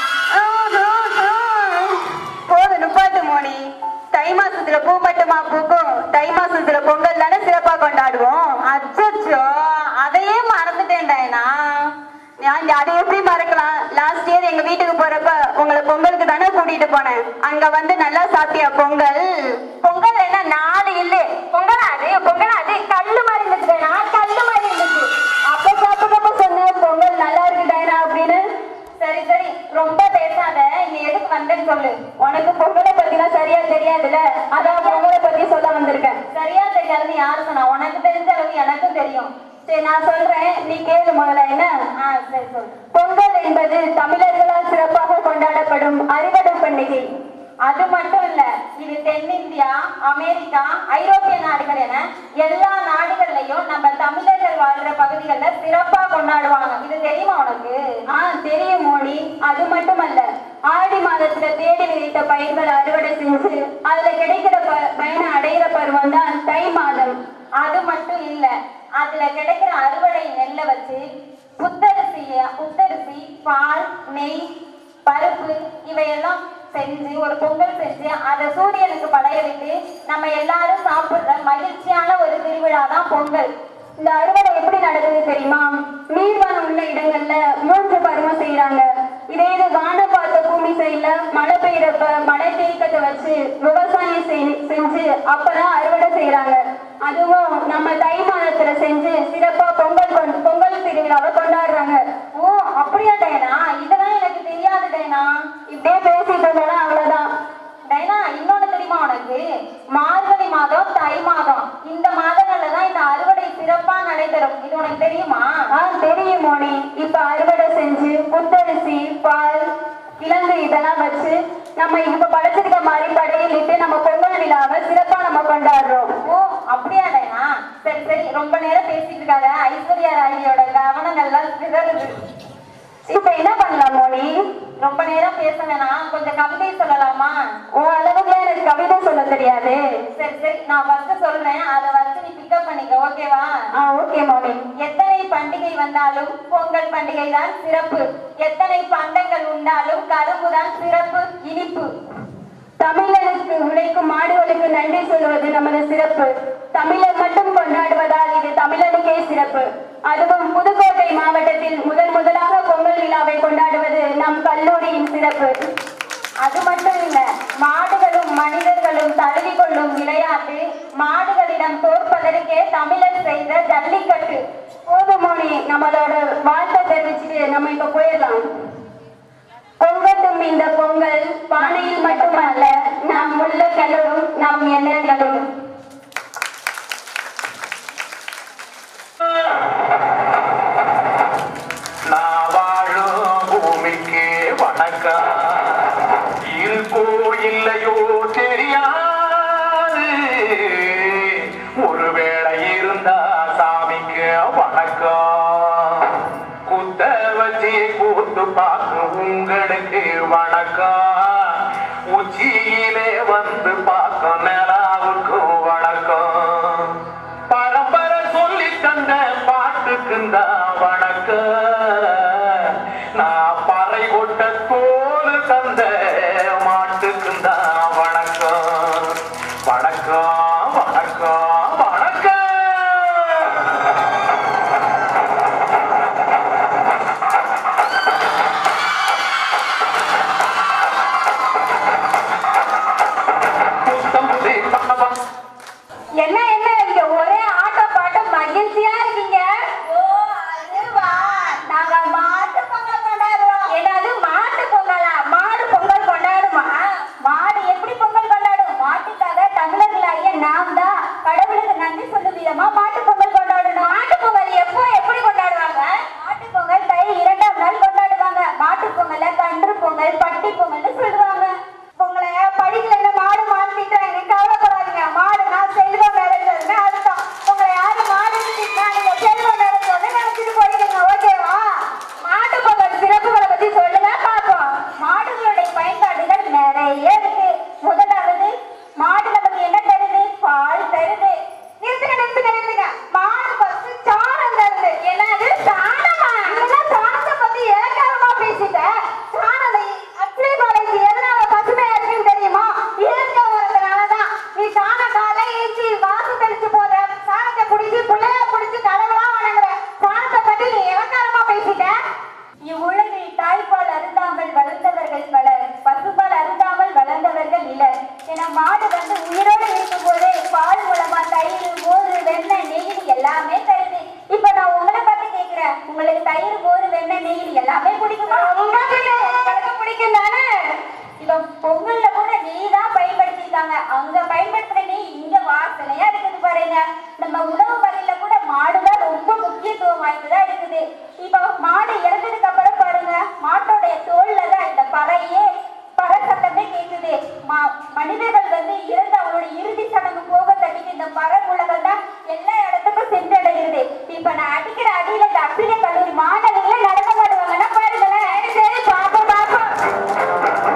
போது நுப்பாட்டு மோனி தை மாசத்துல பூ மட்டுமா பூக்கும் தை மாசத்துல பொங்கல் தானே சிறப்பா கொண்டாடுவோம் அச்சோ அதையே மறந்துட்டேன்டா நான் அதை எப்படி மறக்கலாம் லாஸ்ட் இயர் எங்க வீட்டுக்கு போறப்ப உங்களை பொங்கலுக்கு தானே கூட்டிட்டு போனேன் அங்க வந்து நல்லா சாப்பிட்டியா பொங்கல் பொங்கல் என்ன நாலு இல்ல பொங்கல் அது பொங்கல் அது கல்லு மாதிரி இருந்துச்சு நான் கல்லு மாதிரி இருந்துச்சு அப்ப சாப்பிட்டப்ப சொன்னேன் பொங்கல் நல்லா இருக்கு டைனா அப்படின்னு சரி சரி ரொம்ப பேசாத நீ எதுக்கு வந்தேன்னு சொல்லு உனக்கு பொங்கலை பத்திலாம் சரியா தெரியாதுல்ல அதான் பொங்கலை பத்தி சொல்ல வந்திருக்கேன் சரியா தெரியாதுன்னு யாரு சொன்னா உனக்கு தெரிஞ்ச அளவு எனக்கும் தெரியும் சரி நான் சொல்றேன் நீ கேளு முதல்ல என்ன ஆ சரி சொல்லு பொங்கல் என்பது தமிழர்களால் சிறப்பாக கொண்டாடப்படும் அறுவடை பண்டிகை அது மட்டும் இல்ல இது தென்னிந்தியா அமெரிக்கா ஐரோப்பிய நாடுகள் என எல்லா நாடுகள்லயும் நம்ம தமிழர்கள் வாழ்ற பகுதிகளில் சிறப்பா கொண்டாடுவாங்க இது தெரியுமா உனக்கு ஆ தெரியும் மோடி அது மட்டுமல்ல ஆடி மாதத்துல தேடி விதைத்த பயிர்கள் அறுவடை செஞ்சு அதுல கிடைக்கிற ப- பயனை அடையிற பருவம் தான் தை மாதம் அது மட்டும் இல்ல அதுல கிடைக்கிற அறுவடை நெல்லை வச்சு புத்தரிசிய புத்தரிசி பால் நெய் பருப்பு இவையெல்லாம் செஞ்சு ஒரு பொங்கல் செஞ்சு அதை சூரியனுக்கு படைய விட்டு நம்ம எல்லாரும் சாப்பிடுற மகிழ்ச்சியான ஒரு திருவிழா தான் பொங்கல் இந்த அறுவடை எப்படி நடக்குது தெரியுமா நீர்வளம் உள்ள இடங்கள்ல மூன்று பருவம் செய்யறாங்க இதே இது வானம் பார்த்த பூமி சைடுல மழை பெய்யறப்ப மழை தேக்கத்தை வச்சு விவசாயம் செய்- செஞ்சு அப்பதான் அறுவடை செய்யறாங்க அதுவும் நம்ம தை மாதத்துல செஞ்சு சிறப்பா பொங்கல் கொண்- பொங்கல் திருவிழாவை கொண்டாடுறாங்க ஓ அப்படியா டைனா இதெல்லாம் எனக்கு தெரியாது டைனா இப்படியே பேசிட்டு இருந்தா அவ்வளவுதான் டைனா இன்னொன்னு தெரியுமா உனக்கு மார்கழி மாதம் தை மாதம் இந்த மாதங்கள்ல தான் இந்த அறுவடை சிறப்பா நடைபெறும் இது உனக்கு தெரியுமா ஆ தெரியும் மோனி இப்ப அறுவடை செஞ்சு புத்தரிசி பால் கிழங்கு இதெல்லாம் வச்சு நம்ம இப்ப படைச்சிருக்க மாதிரி படையலிட்டு நம்ம பொங்கல் விழாவை சிறப்பா நம்ம கொண்டாடுறோம் ஓ அப்படியா டைனா சரி சரி ரொம்ப நேரம் பேசிட்டு இருக்காங்க ஐஸ்வர்யா ராகியோட கவனங்கள்லாம் சிதறுது இப்ப என்ன பண்ணலாம் மோனி ரொம்ப நேரம் பேச வேணாம் கொஞ்சம் கவிதை சொல்லலாமா உன் அளவுக்கு எனக்கு கவிதை சொல்ல தெரியாது சரி சரி நான் ஃபர்ஸ்ட் சொல்றேன் அதை வச்சு நீ பிக்கப் பண்ணிக்க ஓகேவா ஆ ஓகே மோனி எத்தனை பண்டிகை வந்தாலும் பொங்கல் பண்டிகை தான் சிறப்பு எத்தனை பண்டங்கள் உண்டாலும் கரும்பு தான் சிறப்பு இனிப்பு தமிழனுக்கு உழைக்கும் மாடுகளுக்கு நன்றி சொல்வது நமது சிறப்பு தமிழர் மட்டும் கொண்டாடுவதால் இது தமிழனுக்கே சிறப்பு அதுவும் புதுக்கோட்டை மாவட்டத்தில் முதல் முதலாக பொங்கல் விழாவை கொண்டாடுவது நம் கல்லூரியின் சிறப்பு அது மட்டும் இல்ல மாடுகளும் மனிதர்களும் தழுவி கொள்ளும் விளையாட்டு மாடுகளிடம் தோற்பதற்கே தமிழர் செய்த ஜல்லிக்கட்டு போதுமோனி நம்மளோட வாழ்த்தை தெரிவிச்சுட்டு நம்ம இப்ப போயிடலாம் பொங்கட்டும் இந்த பொங்கல் பானையில் மட்டுமல்ல நம் உள்ளங்களும் நம் எண்ணங்களும் நான் வாழும் பூமிக்கு வணக்கம் இருக்கோ இல்லையோ தெரியாது ஒருவேளை இருந்தா சாமிக்கு வணக்கம் குத்த வச்சு கூத்து பார்க்கும் உங்களுக்கு வணக்கம் உச்சியிலே வந்து பார்க்கும் நிலாவுக்கு வணக்கம் பரம்பரை சொல்லி தந்த பாட்டுக்கு மாட்டுக்குந்தா வணக்கம் நான் பறை கொட்ட தோல் தந்த மாட்டுக்குந்தா வணக்கம் வணக்கம் வணக்கம் வணக்கம் புத்தம் புதி பண்ணவன் என்ன என்ன இங்க ஒரே ஆட்டம் பாட்டம் மகிழ்ச்சியா இருக்கீங்க ஓ அதுவா நாங்க மாட்டு பொங்கல் கொண்டாடுறோம் என்னது மாட்டு பொங்கலா மாடு பொங்கல் கொண்டாடுமா மாடு எப்படி பொங்கல் கொண்டாடும் மாட்டுக்காக தமிழர்களாகிய நாம் தான் கடவுளுக்கு நன்றி சொல்லும் விதமா மாட்டு பொங்கல் கொண்டாடணும் மாட்டு பொங்கல் எப்போ எப்படி கொண்டாடுவாங்க மாட்டு பொங்கல் தை இரண்டாம் நாள் கொண்டாடுவாங்க மாட்டு பொங்கலை கன்று பொங்கல் பட்டி பொங்கல்னு சொல்லுவாங்க உங்களை படிக்கல மாடு மாத்திட்டா எனக்கு கவலைப்படாதீங்க மாடு நான் செல்வம் நிறைஞ்சதுன்னு அர்த்தம் உங்களை யாரும் மாடு திட்டினா நீங்க செல்வம் நிறைஞ்சோன்னு நினைச்சிட்டு போயிடுங்க ஓகேவா மாட்டு பொங்கல் சிறப்புகளை பத்தி சொல்லுங்க பார்ப்போம் மாடுகளுடைய பயன்பாடுகள் நிறைய இருக்கு முதலாவது மாடு நமக்கு என்ன தருது பால் தருது நிறுத்துங்க நிறுத்துங்க நிறுத்துங்க மாடு ஃபர்ஸ்ட் சாணம் தருது என்னது சாணமா இதெல்லாம் சாணத்தை பத்தி ஏகாரமா பேசிட்டேன் சாணத்தை அக்னி காலேஜ் எதனால பசுமையா இருக்குன்னு தெரியுமா இயற்கை வரதுனாலதான் நீ சாண காலை ஏஞ்சி வாசு தெளிச்சு போற சாணத்தை குடிச்சு புள்ளைய குடிச்சு கடவுளா வணங்குற சாணத்தை பத்தி நீ இலக்காரமா பேசிட்ட இவ்வுலகில் தாய்ப்பால் அருந்தாமல் வளர்ந்தவர்கள் பலர் பசுபால் அருந்தாமல் வளர்ந்தவர்கள் இலர் என மாடு வந்து உயிரோடு இருக்கும் போதே பால் மூலமா தயிர் மோர் வெண்ணெய் நெய் எல்லாமே தருது இப்ப நான் உங்களை பார்த்து கேக்குறேன் உங்களுக்கு தயிர் மோர் வெண்ணெய் நெய் எல்லாமே பிடிக்குமா உங்களுக்கு பிடிக்கும் தானே இப்ப பொங்கல்ல கூட நெய் தான் பயன்படுத்திருக்காங்க அங்க பயன்படுத்துற நெய் இங்க வாசனையா இருக்குது பாருங்க நம்ம உணவு வகையில கூட மாடுதான் ரொம்ப முக்கியத்துவம் வாய்ந்ததா இருக்குது இப்ப மாடு இறந்ததுக்கு அப்புறம் பாருங்க மாட்டோடைய தோல்ல தான் இந்த பறையே பறை சத்தமே கேக்குது மா- மனிதர்கள் வந்து இறந்து அவங்களோட இறுதி சடங்கு போக தட்டிக்கு இந்த பறை முழங்கள் தான் எல்லா இடத்துக்கும் சென்றடைகிறது இப்ப நான் அடிக்கிற அடியில இந்த அப்பில கல்லூரி மாணவிகளை நடக்க மாடுவாங்கன்னா பாருங்களேன் சரி பாப்போம் பாப்போம்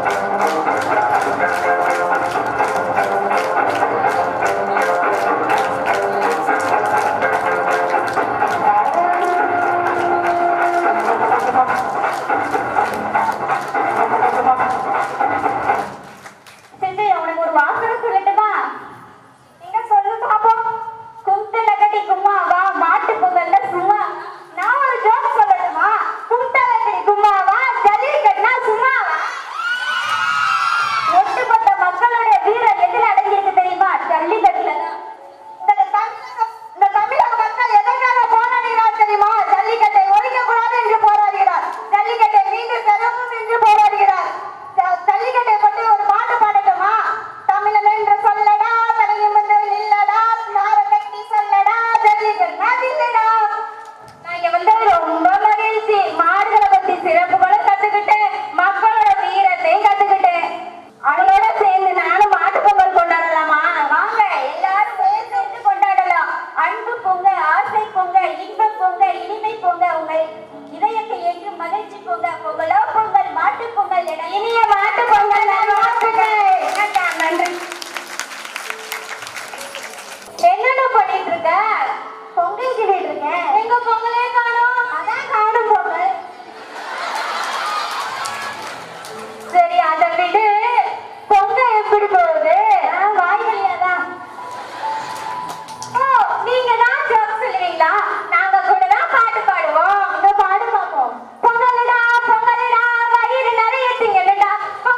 செஞ்சு உனக்கு ஒரு வாசனை சொல்லட்டுமா நீங்க சொல்லு பாப்போம் கும்தல கட்டி கும்மா வா மாட்டு பொங்கல்ல சும்மா நான் ஒரு ஜோக் சொல்லட்டுமா கும்தல கட்டி கும்மா வா ஜல்லி கட்டினா சும்மா வா ஒட்டுமொத்த மக்களுடைய வீரம் எதுல அடங்கியிருக்கு தெரியுமா ஜல்லிக்கட்டுல தான் இந்த தமிழக இந்த தமிழக மக்கள் எதற்காக போராடுகிறார் தெரியுமா ஜல்லிக்கட்டை ஒழிக்க கூடாது என்று போராடுகிறார் ஜல்லிக்கட்டை மீண்டும் பெறவும் என்று போராடுகிறார் ஜ- ஜல்லிக்கட்டை பற்றி ஒரு பாட்டு பாடட்டுமா தமிழன் என்று சொல்லடா தலையும் என்று நில்லடா நார கட்டி சொல்லடா ஜல்லிக்கட்டு இல்லடா நான் இங்க வந்து ரொம்ப மகிழ்ச்சி மாடுகளை பத்தி சிறப்புகளும் கத்துக்கிட்டேன் மக்களோட வீரத்தையும் கத்துக்கிட்டேன் அவங்களோட சேர்ந்து நானும் மாட்டு பொங்கல் கொண்டாடலாமா வாங்க எல்லாரும் சேர்ந்து சேர்ந்து கொண்டாடலாம் அன்பு பொங்க ஆசை பொங்க இன்பம் பொங்க இனிமை பொங்க உங்கள் இதயத்தை என்றும் மகிழ்ச்சி பொங்க பொங்கலோ பொங்கல் மாட்டு பொங்கல் என இனிய மாட்டு பொங்கல் நல்வாழ்த்துக்கள். நன்றி, நன்றி என்னென்ன பண்ணிட்டு இருக்க பொங்கல் கிண்டிட்டு இருக்கேன் எங்க பொங்கலே காணும் அதான் காணும் பொங்கல் சரி அதை விடு பொங்க எப்படி போகுது வாய் வழியா தான் ஓ நீங்க தான் ஜோக் சொல்லுவீங்களா நாங்க கூட தான் பாட்டு பாடுவோம் இந்த பாடு பார்ப்போம் பொங்கலடா பொங்கலடா வயிறு நிறைய திங்கலடா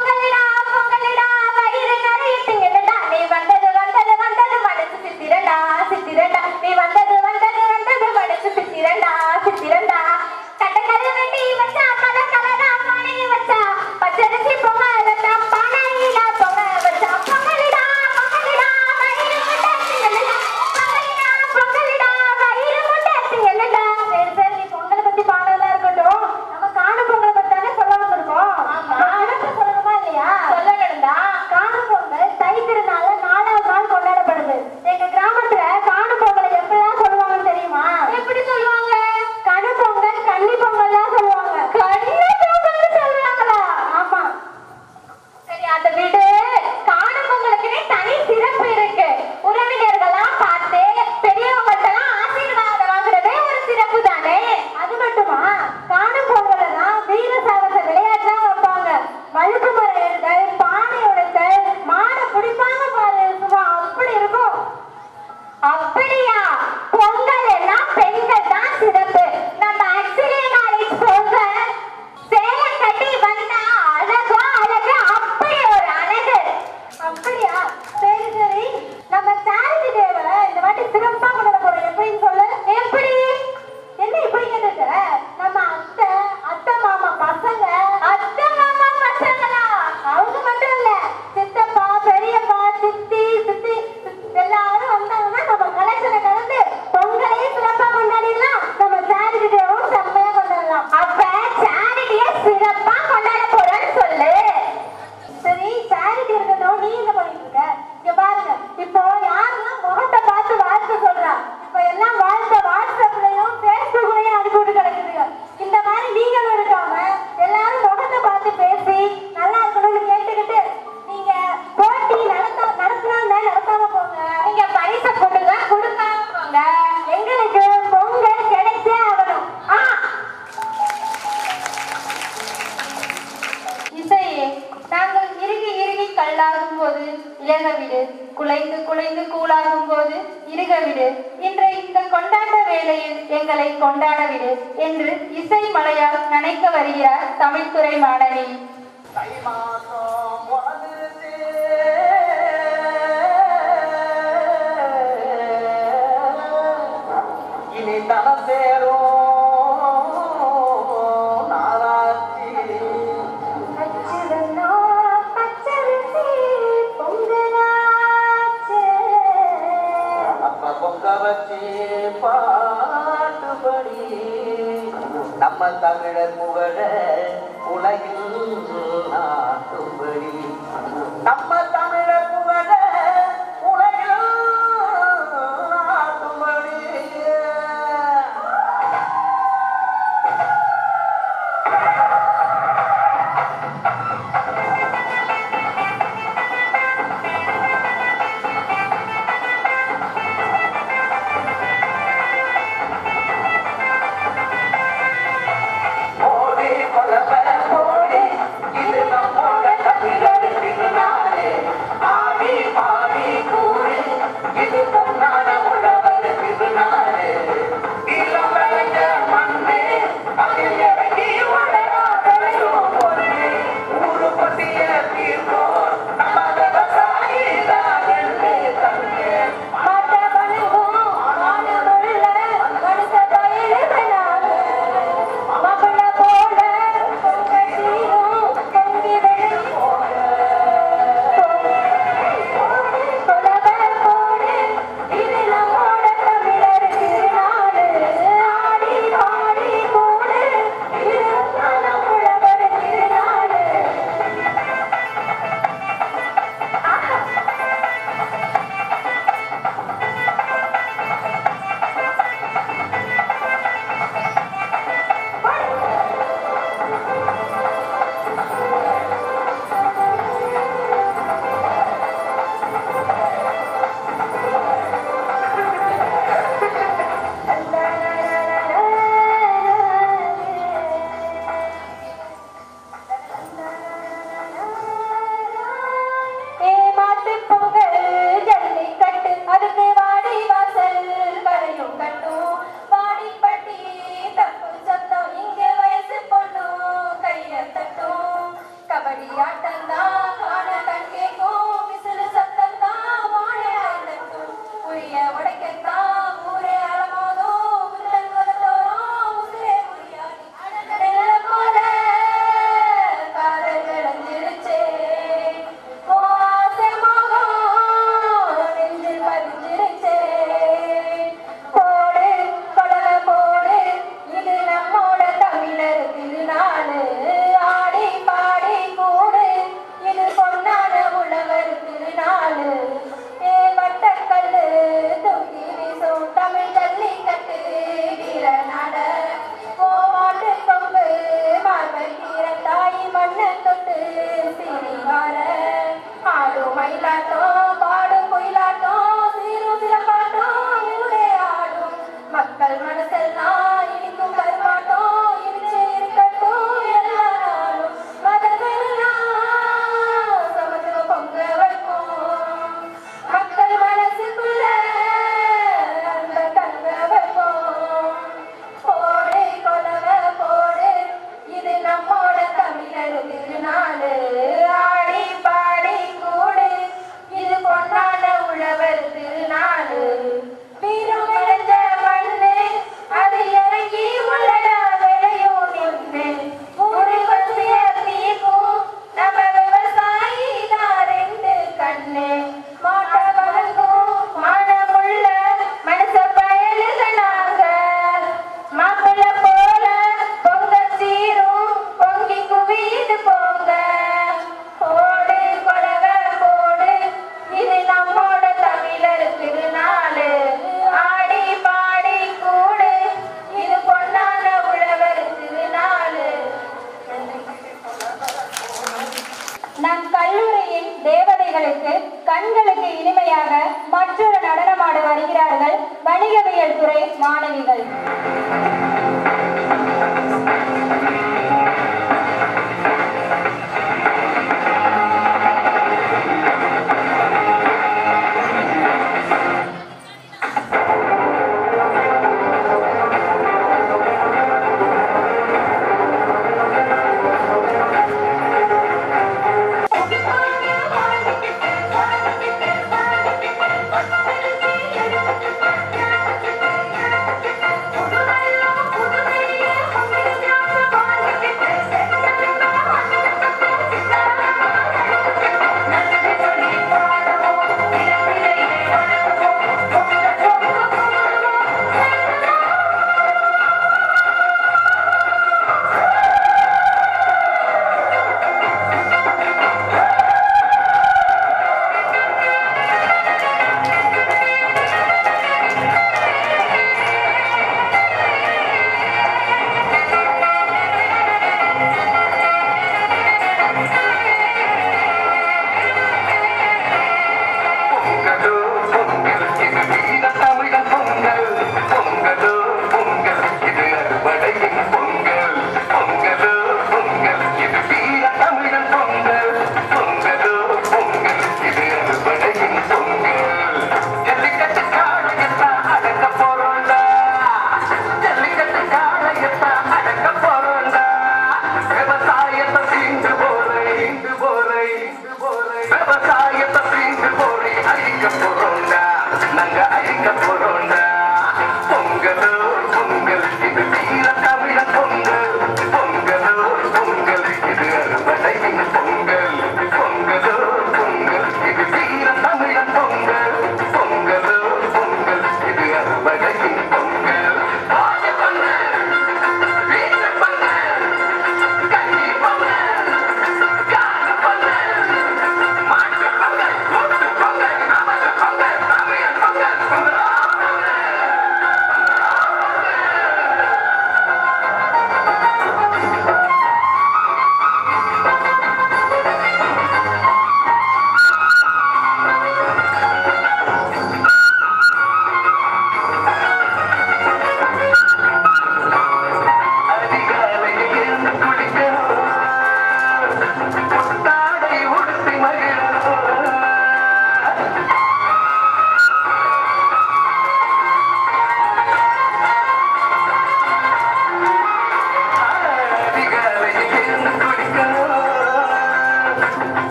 எங்களை கொண்டாடவிடு என்று இசை மலையால் நனைக்க வருகிறார் தமிழ்துறை மாணவி தை மாசம் பிறந்துருச்சு. இனி தனம் சேரும் நாளாச்சு. அப்ப பொங்க வச்சு பாட்டுபடி நம்ம தமிழர் புகழ உலகில் நாட்டும்படி நம்ம தமிழர் புகழ உலகில் நாட்டும்படி ஓடி கொலவ ஓடி இது நம்மோட தமிழர் திருநாளே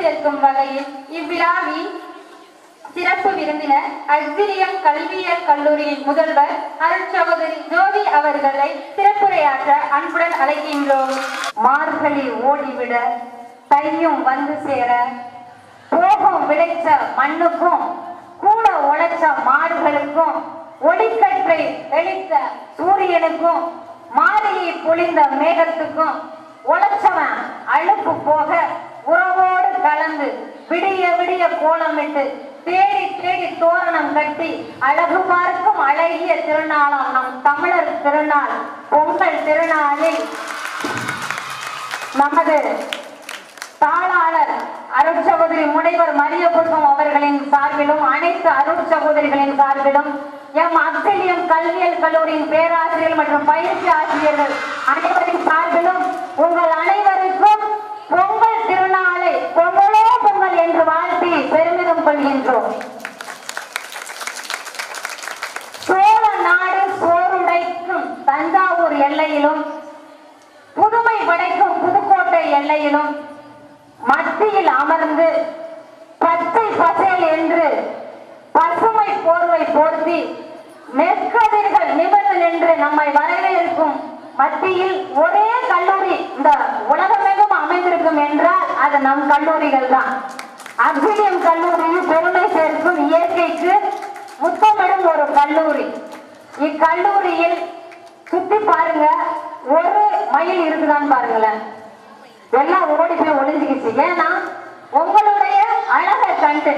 சேர்க்கும் வகையில் இவ்விழாவில் சிறப்பு விருந்தினர் அக்ஸிலியம் கல்வியியல் கல்லூரியின் முதல்வர் அருட்சகோதரி ஜோதி அவர்களை சிறப்புரையாற்ற அன்புடன் அழைக்கின்றோம் மார்கழி ஓடிவிட தையும் வந்து சேர போகும் விளைச்ச மண்ணுக்கும் கூட உழைச்ச மாடுகளுக்கும் ஒளிக்கற்றை தெளித்த சூரியனுக்கும் மாலையை பொழிந்த மேகத்துக்கும் உழைச்சவன் அழுப்பு போக உறவோடு கலந்து விடிய விடிய கோலமிட்டு தேடி தேடி தோரணம் கட்டி அழகு பார்க்கும் அழகிய திருநாளாம் நம் தமிழர் திருநாள் பொங்கல் திருநாளில் நமது தாளாளர் அருட்சகோதரி முனைவர் மரியபுஷ்பம் அவர்களின் சார்பிலும் அனைத்து அருட்சகோதரிகளின் சார்பிலும் எம் அக்சலியம் கல்வியல் கல்லூரியின் பேராசிரியர் மற்றும் பயிற்சி ஆசிரியர்கள் அனைவரின் சார்பிலும் உங்கள் அனைவருக்கும் பொங்கல் திருநாளை பொங்கலோ பொங்கல் என்று வாழ்த்தி பெருமிதம் கொள்கின்றோம் சோழ நாடு சோறுடைக்கும் தஞ்சாவூர் எல்லையிலும் புதுமை படைக்கும் புதுக்கோட்டை எல்லையிலும் மத்தியில் அமர்ந்து பச்சை பசேல் என்று பசுமை போர்வை போர்த்தி நெற்கதிர்கள் நிமிர்ந்து நின்று நம்மை வரவேற்கும் மத்தியில் ஒரே கல்லூரி இந்த உலகமெங்கும் அமைந்திருக்கும் என்றால் அது நம் கல்லூரிகள் தான் அக்ஸிலியம் கல்லூரியில் பெருமை சேர்க்கும் இயற்கைக்கு முத்தமிடும் ஒரு கல்லூரி இக்கல்லூரியில் சுத்தி பாருங்க ஒரு மயில் இருக்குதான்னு பாருங்களேன் எல்லாம் ஓடி போய் ஒளிஞ்சுக்கிச்சு ஏன்னா உங்களுடைய அழகை கண்டு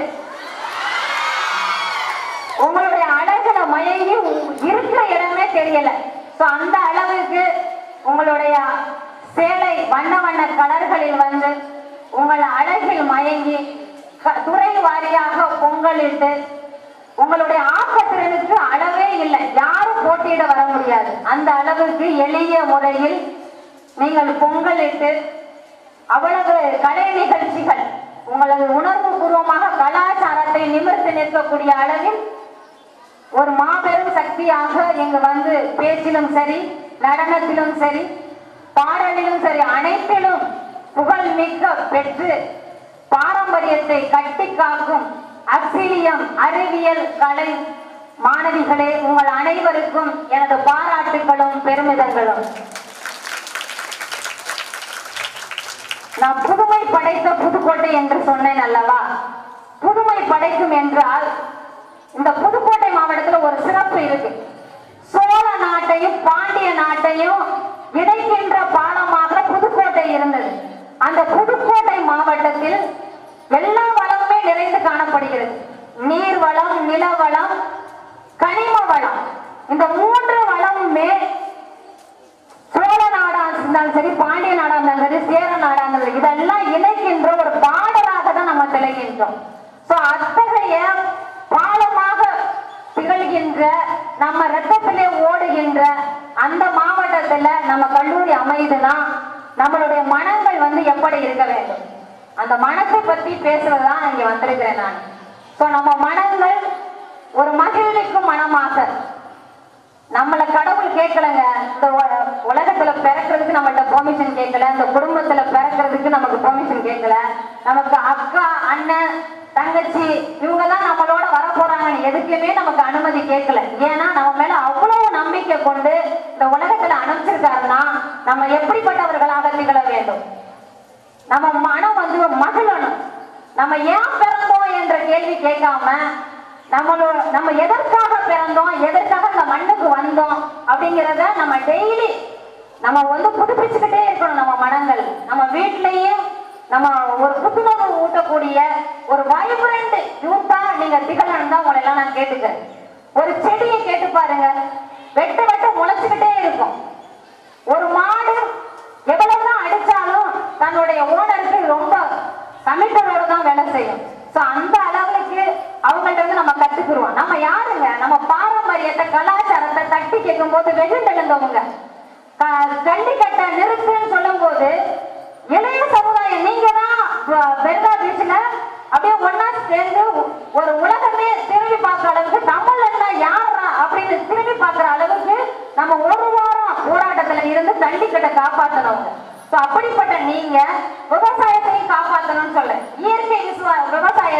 உங்களுடைய அழகுல மயங்கி உ- இருக்கிற இடமே தெரியல சோ அந்த அளவுக்கு உங்களுடைய சேலை வண்ண வண்ண கலர்களில் வந்து உங்கள் அழகில் மயங்கி க- துறை வாரியாக பொங்கலிட்டு உங்களுடைய ஆக்கத்திறனுக்கு அளவே இல்லை யாரும் போட்டியிட வர முடியாது அந்த அளவுக்கு எளிய முறையில் நீங்கள் பொங்கலிட்டு அவ்வளவு கலை நிகழ்ச்சிகள் உங்களது உணர்வு பூர்வமாக கலாச்சாரத்தை நிமிர்த்து நிற்கக்கூடிய அளவில் ஒரு மாபெரும் சக்தியாக இங்கு வந்து பேச்சிலும் சரி நடனத்திலும் சரி பாடலிலும் சரி அனைத்திலும் புகழ் மிக்க பெற்று பாரம்பரியத்தை கட்டி காக்கும் அக்சிலியம் அறிவியல் கலை மாணவிகளே உங்கள் அனைவருக்கும் எனது பாராட்டுகளும் பெருமிதங்களும் நான் புதுமை படைத்த புதுக்கோட்டை என்று சொன்னேன் அல்லவா புதுமை படைக்கும் என்றால் இந்த புதுக்கோட்டை மாவட்டத்துல ஒரு சிறப்பு இருக்கு சோழ நாட்டையும் பாண்டிய நாட்டையும் இணைக்கின்ற பாலமாக புதுக்கோட்டை இருந்தது அந்த புதுக்கோட்டை மாவட்டத்தில் எல்லா வளமுமே நிறைந்து காணப்படுகிறது நீர் வளம் நில வளம் கனிம வளம் இந்த மூன்று வளமுமே சோழ நாடா இருந்தாலும் சரி பாண்டிய நாடா இருந்தாலும் சரி சேர நாடா இருந்தாலும் சரி, இதெல்லாம் இணைக்கின்ற ஒரு பாடலாக தான் நம்ம திளைக்கின்றோம் சோ அத்தகைய பாலமாக திகழ்கின்ற நம்ம ரத்தத்திலே ஓடுகின்ற அந்த மாவட்டத்துல நம்ம கல்லூரி அமையுதுன்னா நம்மளுடைய மனங்கள் வந்து எப்படி இருக்க வேண்டும் அந்த மனத்தை பத்தி பேசுறதுதான் இங்க வந்திருக்கிறேன் நான் சோ நம்ம மனங்கள் ஒரு மகிழ்விக்கும் மனமாக நம்மள கடவுள் கேட்கலங்க இந்த உ- உலகத்துல பிறக்கிறதுக்கு நம்மள்ட்ட பெர்மிஷன் கேட்கல இந்த குடும்பத்துல பிறக்கிறதுக்கு நமக்கு பெர்மிஷன் கேட்கல நமக்கு அக்கா அண்ணன் தங்கச்சி இவங்க தான் நம்மளோட வர போறாங்கன்னு எதுக்குமே நமக்கு அனுமதி கேட்கல ஏன்னா நம்ம மேல அவ்வளவு நம்பிக்கை கொண்டு இந்த உலகத்துல அனுப்பிச்சிருக்காருன்னா நம்ம எப்படிப்பட்டவர்களாக திகழ வேண்டும் நம்ம மனம் வந்து மகிழணும் நம்ம ஏன் பிறந்தோம் என்ற கேள்வி கேட்காம நம்மளோட நம்ம எதற்காக பிறந்தோம் எதற்காக இந்த மண்ணுக்கு வந்தோம் அப்படிங்கிறத நம்ம டெய்லி நம்ம வந்து புதுப்பிச்சுக்கிட்டே இருக்கணும் நம்ம மனங்கள் நம்ம வீட்லயும் நம்ம ஒரு புத்துணர்வு ஊட்டக்கூடிய ஒரு வைப்ரண்ட் யூத்தா நீங்க திகழணும் தான் உங்களை எல்லாம் நான் கேட்டுக்கிறேன் ஒரு செடியை கேட்டு பாருங்க வெட்ட வெட்ட முளைச்சுக்கிட்டே இருக்கும் ஒரு மாடு எவ்வளவுதான் அடிச்சாலும் தன்னுடைய ஓனருக்கு ரொம்ப கமிட்டரோட தான் வேலை செய்யும் சோ அந்த அளவுக்கு அவங்கள்ட்ட வந்து நம்ம கத்துக்குருவோம் நம்ம யாருங்க நம்ம பாரம்பரியத்தை கலாச்சாரத்தை தட்டி கேட்கும் போது வெகுண்டெழுந்தவங்க ஜல்லிக்கட்டை நிறுத்துன்னு சொல்லும் போது இளைய சமுதாயம் நீங்க தான் பெருதா பீச்ல அப்படியே ஒன்னா சேர்ந்து ஒரு உலகமே திரும்பி பார்க்குற அளவுக்கு தமிழ்ல யாரா அப்படின்னு திரும்பி பார்க்குற அளவுக்கு நம்ம ஒரு வாரம் போராட்டத்துல இருந்து ஜல்லிக்கட்டை காப்பாத்தனவங்க So, அப்படிப்பட்ட நீங்க விவசாயத்தையும் காப்பாத்தணும்னு சொல்ல இயற்கை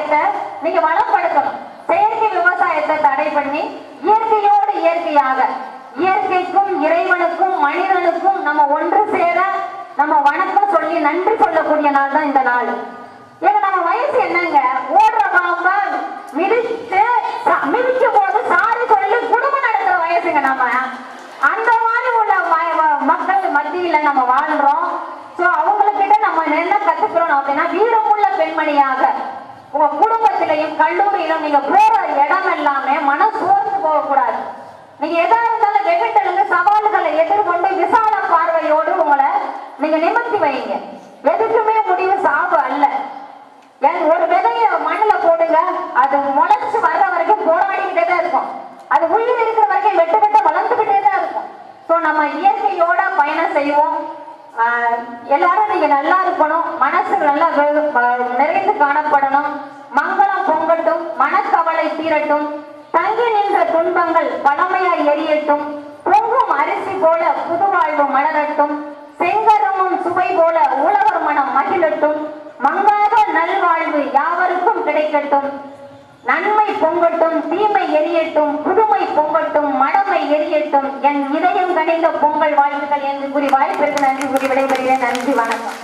விவசாயத்தை நீங்க வளப்படுத்தணும் செயற்கை விவசாயத்தை தடை பண்ணி இயற்கையோடு இயற்கையாக இயற்கைக்கும் இறைவனுக்கும் மனிதனுக்கும் நம்ம ஒன்று சேர நம்ம வணக்கம் சொல்லி நன்றி சொல்லக்கூடிய நாள் தான் இந்த நாள் ஏங்க நம்ம வயசு என்னங்க ஓடுற பாம்ப மிதிச்சு ச- மிதிக்கும் போது சாரி சொல்லி குடும்பம் நடத்துற வயசுங்க நம்ம அந்த மாதிரி உள்ள ம- ம- மக்கள் மத்தியில நம்ம வாழ்றோம் சோ அவங்கக்கிட்ட நம்ம என்ன கத்துக்கிறோம் அப்படின்னா வீரமுள்ள பெண்மணியாக உங்க குடும்பத்திலையும் கல்லூரியிலும் நீங்க போற இடம் எல்லாமே மன சோர்ந்து போகக்கூடாது நீங்க எதா இருந்தாலும் வெகுட்டலுங்க சவால்களை எதிர்கொண்டு விசால பார்வையோடு உங்களை நீங்க நிமிர்த்தி வைங்க எதுக்குமே முடிவு சாவு அல்ல ஏன் ஒரு விதைய மண்ணுல போடுங்க அது முளைச்சு வர்ற வரைக்கும் போராடிக்கிட்டே தான் இருக்கும் அது உயிர் இருக்கிற வரைக்கும் வெட்டு வெட்ட வளர்ந்துக்கிட்டே தான் இருக்கும் ஸோ நம்ம இயற்கையோட பயணம் செய்வோம் ஆஹ் எல்லாரும் நீங்க நல்லா இருக்கணும் மனசு நல்லா வெ- ப- நிறைந்து காணப்படணும் மங்களம் பொங்கட்டும் மனக்கவலை தீரட்டும் தங்கி நின்ற துன்பங்கள் பழமையாய் எரியட்டும் பொங்கும் அரிசி போல புதுவாழ்வு மலரட்டும் செங்கரமும் சுவை போல உழவர் மனம் மகிழட்டும் மங்காத நல்வாழ்வு யாவருக்கும் கிடைக்கட்டும் நன்மை பொங்கட்டும் தீமை எரியட்டும் புதுமை பொங்கட்டும் மடமை எரியட்டும் என் இதயம் கணிந்த பொங்கல் வாழ்த்துக்கள் என்று கூறி வாய்ப்பிற்கு நன்றி கூறி விடைபெறுகிறேன் நன்றி வணக்கம்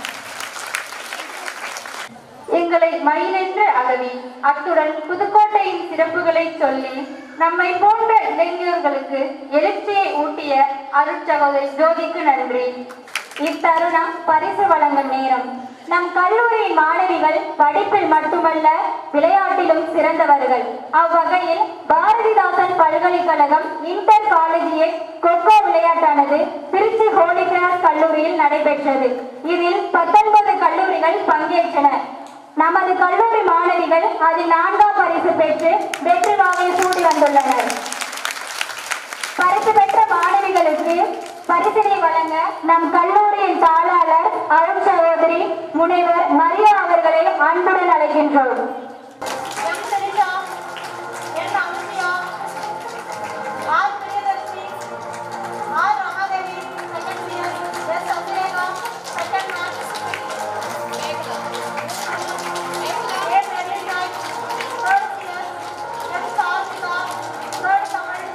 எங்களை மயிலென்று அகவி அத்துடன் புதுக்கோட்டையின் சிறப்புகளை சொல்லி நம்மை போன்ற இளைஞர்களுக்கு எழுச்சியை ஊட்டிய அருட்சகோதரி ஜோதிக்கு நன்றி இத்தருணம் பரிசு வழங்கும் நேரம் நம் கல்லூரியின் மாணவிகள் படிப்பில் மட்டுமல்ல விளையாட்டிலும் சிறந்தவர்கள் அவ்வகையில் பாரதிதாசன் பல்கலைக்கழகம் இன்டர் காலேஜியட் கொக்கோ விளையாட்டானது திருச்சி ஹோலி கிராஸ் கல்லூரியில் நடைபெற்றது இதில் பத்தொன்பது கல்லூரிகள் பங்கேற்றன நமது கல்லூரி மாணவிகள் அதில் நான்காம் பரிசு பெற்று வெற்றி வாகை சூடி வந்துள்ளனர் பரிசு பெற்ற மாணவிகளுக்கு பரிசினை வழங்க நம் கல்லூரியின் தாளாளர் அருண் சகோதரி முனைவர் மரியா அவர்களை அன்புடன் அழைக்கின்றோம் M Saritha N Amsiya R Priyadharshi R Ramadevi second year S Abhilekha second maths N நெல்லிநாய் third year M Sarsika third Tamil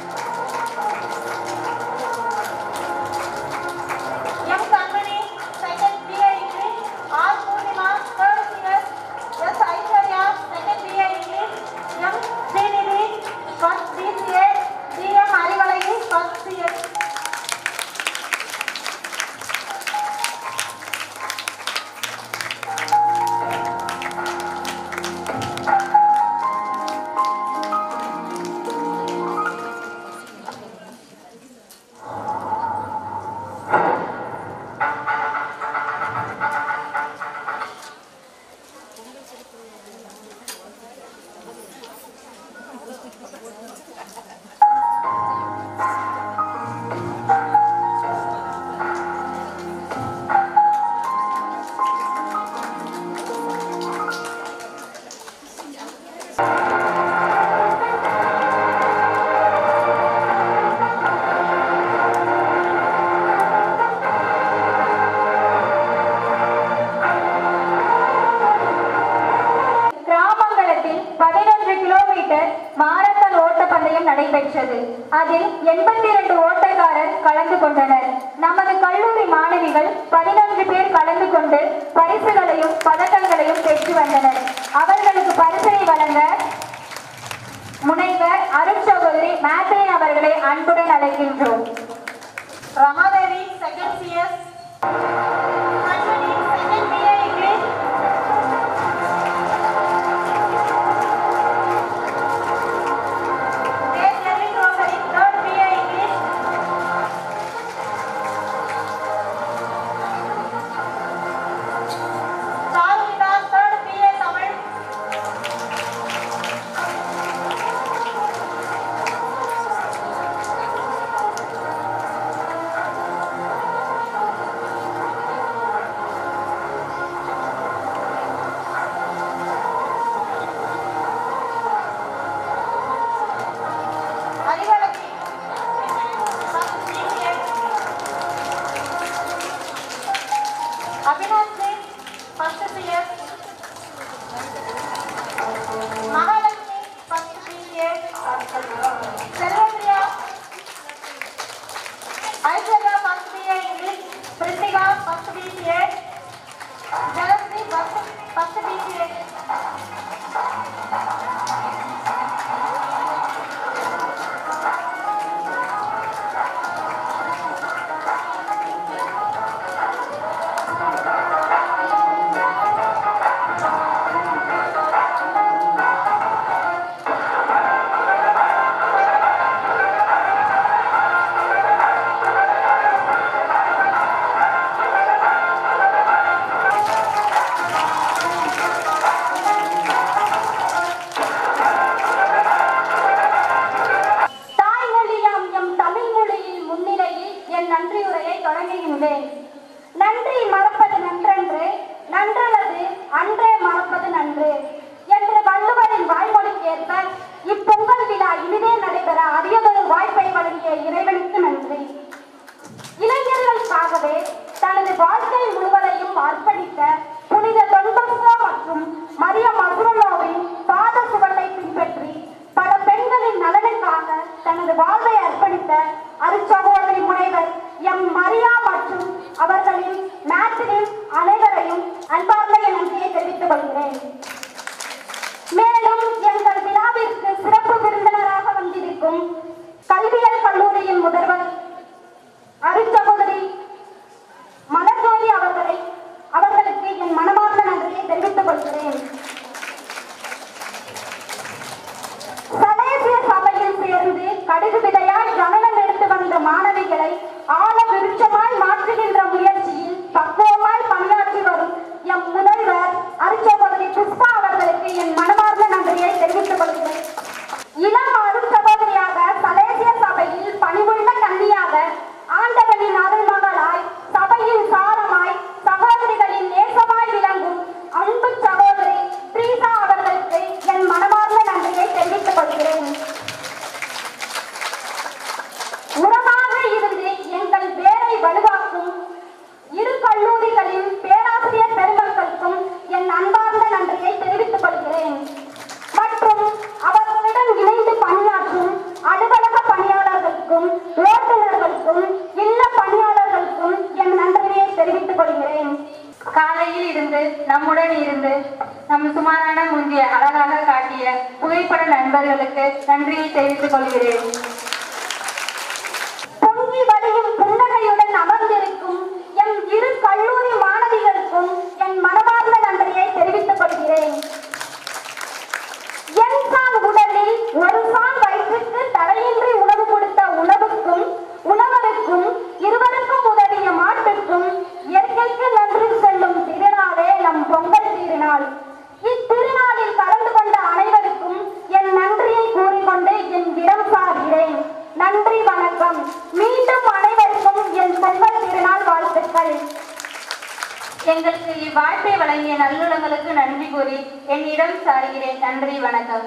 M Kanmani second BA English R Poornima third year S Aishwarya second BA English M Srinidhi first BCA GM Arivazhagi first CS கிராமங்களத்தில் பதினொன்று kilometre marathon ஓட்டப்பந்தயம் நடைபெற்றது அதில் எண்பத்தி இரண்டு ஓட்டக்காரர் கலந்து கொண்டனர் நமது கல்லூரி மாணவிகள் பதினொன்று பேர் கலந்து கொண்டு பரிசுகளையும் பதக்கங்களையும் பெற்று வந்தனர் அவர்களுக்கு பரிசினை வழங்க முனைவர் அருட்சகோதரி மேத்ரின் அவர்களை அன்புடன் அழைக்கின்றோம் Ramadevi second CS Kanmani second BA English S Nellin Rosary third BA English Saruvitha third BA Tamil தாய்மொழியாம் எம் தமிழ் மொழியில் முன்னிலையில் என் நன்றியுரையை தொடங்குகின்றேன் நன்றி மறப்பது நன்றன்று நன்றல்லது அன்றே மறப்பது நன்று என்று வள்ளுவரின் வாய்மொழிக்கேற்ப இப்பொங்கல் விழா இனிதே நடைபெற அரியதொரு வாய்ப்பை வழங்கிய இறைவனுக்கு நன்றி இளைஞர்களுக்காகவே தனது வாழ்க்கை முழுவதையும் அர்ப்பணித்த புனித தொன்பஸ்கோ மற்றும் மரிய மசுரலோவின் பாத சுவட்டை பின்பற்றி பல பெண்களின் நலனுக்காக தனது வாழ்வை அர்ப்பணித்த அருச்சகோதரி முனைவர் எம் மரியா மற்றும் அவர்களின் மேட்ரின் அனைவரையும் அன்பார்ந்த என் நன்றியை தெரிவித்துக் கொள்கிறேன் மேலும் எங்கள் விழாவிற்கு சிறப்பு விருந்தினராக வந்திருக்கும் கல்வியல் கல்லூரியின் முதல்வர் அருட்சகோதரி மலர்ஜோதி அவர்களை அவர்களுக்கு என் மனமார்ந்த நன்றியை தெரிவித்துக் கொள்கிறேன் சலேசிய சபையில் சேர்ந்து கடுகு விதையாய் கவனம் எடுத்து வந்த மாணவிகளை ஆழ விருட்சமாய் மாற்றுகின்ற முயற்சியில் பக்குவமாய் பணியாற்றி வரும் எம் முதல்வர் அருட்சகோதரி புஷ்பா அவர்களுக்கு என் மனமார்ந்த நன்றியை தெரிவித்துக் கொள்கிறேன் இளம் அருட்சகோதரியாக சலேசிய சபையில் பணிவுள்ள கன்னியாக ஆண்டவனின் அருள்மகளாய் சபையின் சாரமாய் சகோதரிகளின் நேசமாய் விளங்கும் அன்பு சகோதரி பிரீதா அவர்களுக்கு என் மனமார்ந்த நன்றியை தெரிவித்துக் கொள்கிறேன் உரமாக இருந்து எங்கள் வேலை வலுவாக்கும் இரு கல்லூரிகளின் பேராசிரியர் பெருமக்களுக்கும் என் அன்பார்ந்த நன்றியை தெரிவித்துக் கொள்கிறேன் மற்றும் அவர்களுடன் இணைந்து பணியாற்றும் அலுவலக பணியாளர்களுக்கும் ஓட்டுநர்களுக்கும் இல்ல பணியாளர்களுக்கும் என் நன்றியை தெரிவித்துக் கொள்கிறேன் காலையில் இருந்து நம்முடன் இருந்து நம் சுமாரான முந்திய அழகாக காட்டிய புகைப்பட நண்பர்களுக்கு நன்றியை தெரிவித்துக் கொள்கிறேன் பொங்கி வடியும் புன்னகையுடன் அமர்ந்திருக்கும் எம் இரு கல்லூரி மாணவிகளுக்கும் என் மனமார்ந்த நன்றியை தெரிவித்துக் கொள்கிறேன் என் சான் உடலில் ஒரு சான் வயிற்றுக்கு தடையின்றி உணவு கொடுத்த உணவுக்கும் உணவருக்கும் இருவருக்கும் உதவிய மாட்டுக்கும் இயற்கைக்கு நன்றி சொல்லும் திருநாளே நம் பொங்கல் திருநாள் இத்திருநாளில் கலந்து கொண்ட அனைவருக்கும் என் நன்றியை கூறிக்கொண்டு என் விடம் சார்கிறேன் நன்றி வணக்கம் மீண்டும் அனைவருக்கும் என் பொங்கல் திருநாள் வாழ்த்துக்கள் எங்களுக்கு இவ்வாய்ப்பை வழங்கிய நல்லுள்ளங்களுக்கு நன்றி கூறி என்னிடம் சாருகிறேன் நன்றி வணக்கம்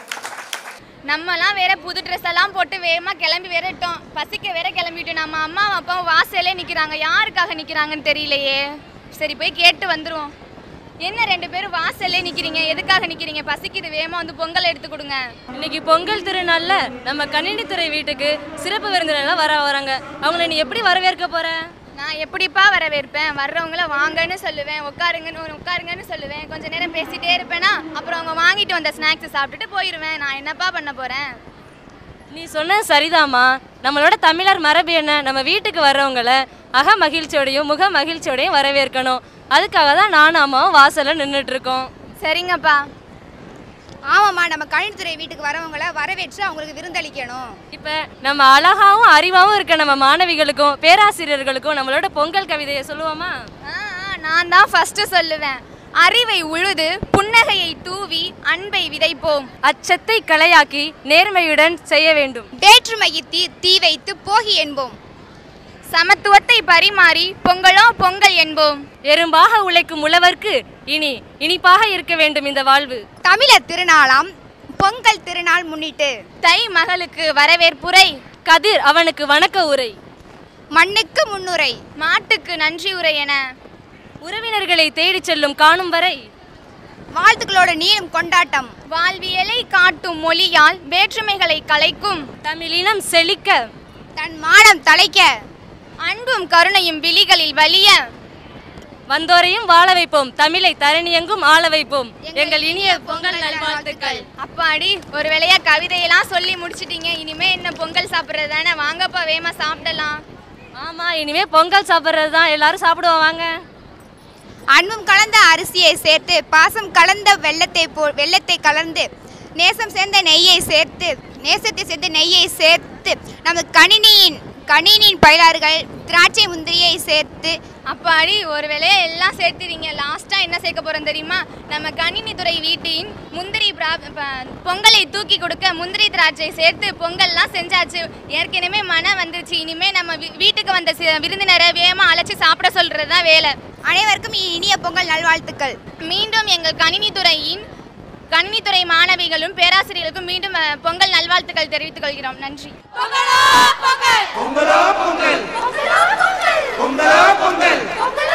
நம்மலாம் வேற புது ட்ரெஸ் எல்லாம் போட்டு வேகமாக கிளம்பி வேறட்டோம் பசிக்க வேற கிளம்பிட்டு நம்ம அம்மா அப்பாவும் வாசலே நிற்கிறாங்க யாருக்காக நிற்கிறாங்கன்னு தெரியலையே சரி போய் கேட்டு வந்துருவோம் என்ன ரெண்டு பேரும் வாசல்லே நிற்கிறீங்க எதுக்காக நிற்கிறீங்க பசிக்குது வேகமாக வந்து பொங்கல் எடுத்து கொடுங்க இன்னைக்கு பொங்கல் திருநாள்ல நம்ம கணினித்துறை வீட்டுக்கு சிறப்பு விருந்தினர்லாம் வர வராங்க அவங்கள நீ எப்படி வரவேற்க போற நான் எப்படிப்பா வரவேற்பேன் வர்றவங்கள வாங்கன்னு சொல்லுவேன் உட்காருங்கன்னு உட்காருங்கன்னு சொல்லுவேன் கொஞ்ச நேரம் பேசிட்டே இருப்பேனா அப்புறம் அவங்க வாங்கிட்டு வந்த ஸ்நாக்ஸ் சாப்பிட்டுட்டு போயிடுவேன் நான் என்னப்பா பண்ண போறேன் நீ சொன்னது சரிதாம்மா நம்மளோட தமிழர் மரபு என்ன நம்ம வீட்டுக்கு வர்றவங்கள அக மகிழ்ச்சியோடையும் முக மகிழ்ச்சியோடையும் வரவேற்கணும் அதுக்காக தான் நானும் அம்மாவும் வாசல்ல நின்றுட்டு இருக்கோம் சரிங்கப்பா ஆமாம்மா நம்ம கணினித்துறை வீட்டுக்கு வரவங்கள வரவேற்று அவங்களுக்கு விருந்தளிக்கணும் இப்போ நம்ம அழகாவும் அறிவாவும் இருக்க நம்ம மாணவிகளுக்கும் பேராசிரியர்களுக்கும் நம்மளோட பொங்கல் கவிதையை சொல்லுவோமா ஆ, ஆ, நான் தான் ஃபர்ஸ்ட் சொல்லுவேன் அறிவை உழுது புன்னகையை தூவி அன்பை விதைப்போம் அச்சத்தை களையாக்கி நேர்மையுடன் செய்ய வேண்டும் வேற்றுமையை தீ தீ வைத்து போகி என்போம் சமத்துவத்தை பரிமாறி பொங்கலோ பொங்கல் என்போம் எறும்பாக உழைக்கும் உழவர்க்கு இனி இனிப்பாக இருக்க வேண்டும் இந்த வாழ்வு தமிழர் திருநாளாம் பொங்கல் திருநாள் முன்னிட்டு தை மகளுக்கு வரவேற்புரை கதிர் அவனுக்கு வணக்க உரை மண்ணுக்கு முன்னுரை மாட்டுக்கு நன்றி உரை என உறவினர்களை தேடிச் செல்லும் காணும் வரை வாழ்த்துக்களோட நீளும் கொண்டாட்டம் வாழ்வியலை காட்டும் மொழியால் வேற்றுமைகளை கலைக்கும் தமிழினம் செழிக்க தன் மானம் தலைக்க அன்பும் கருணையும் விழிகளில் வலிய வந்தோரையும் வாழ வைப்போம் தமிழை தரணியெங்கும் ஆள வைப்போம் எங்கள் இனிய பொங்கல் நல்வாழ்த்துக்கள் அப்பாடி ஒரு வேளையா கவிதையெல்லாம் சொல்லி முடிச்சிட்டீங்க இனிமே என்ன பொங்கல் சாப்பிட்றது தானே வாங்கப்பா வேமா சாப்பிடலாம் ஆமா இனிமே பொங்கல் சாப்பிட்றது தான் எல்லாரும் சாப்பிடுவோம் வாங்க அன்பும் கலந்த அரிசியை சேர்த்து பாசம் கலந்த வெள்ளத்தை போ வெள்ளத்தை கலந்து நேசம் சேர்ந்த நெய்யை சேர்த்து நேசத்தை சேர்ந்த நெய்யை சேர்த்து நம்ம கணினியின் கணினியின் பயிலார்கள் திராட்சை முந்திரியை சேர்த்து அப்பாடி ஒரு வேளையா எல்லாம் சேர்த்துறீங்க லாஸ்டா என்ன சேர்க்க போறோம் தெரியுமா நம்ம கணினித்துறை வீட்டின் முந்திரி பிரா- ப- பொங்கலை தூக்கி கொடுக்க முந்திரி திராட்சை சேர்த்து பொங்கல்லாம் செஞ்சாச்சு ஏற்கனவே மனம் வந்துருச்சு இனிமே நம்ம வீ- வீட்டுக்கு வந்த சி- விருந்தினரை வேகமா அழைச்சி சாப்பிட சொல்றது தான் வேலை அனைவருக்கும் இனிய பொங்கல் நல்வாழ்த்துக்கள் மீண்டும் எங்கள் கணினித்துறையின் கணினித்துறை மாணவிகளும் பேராசிரியர்களுக்கும் மீண்டும் அஹ், பொங்கல் நல்வாழ்த்துக்கள் தெரிவித்துக் கொள்கிறோம் நன்றி பொங்கலோ பொங்கல் பொங்கலோ பொங்கல்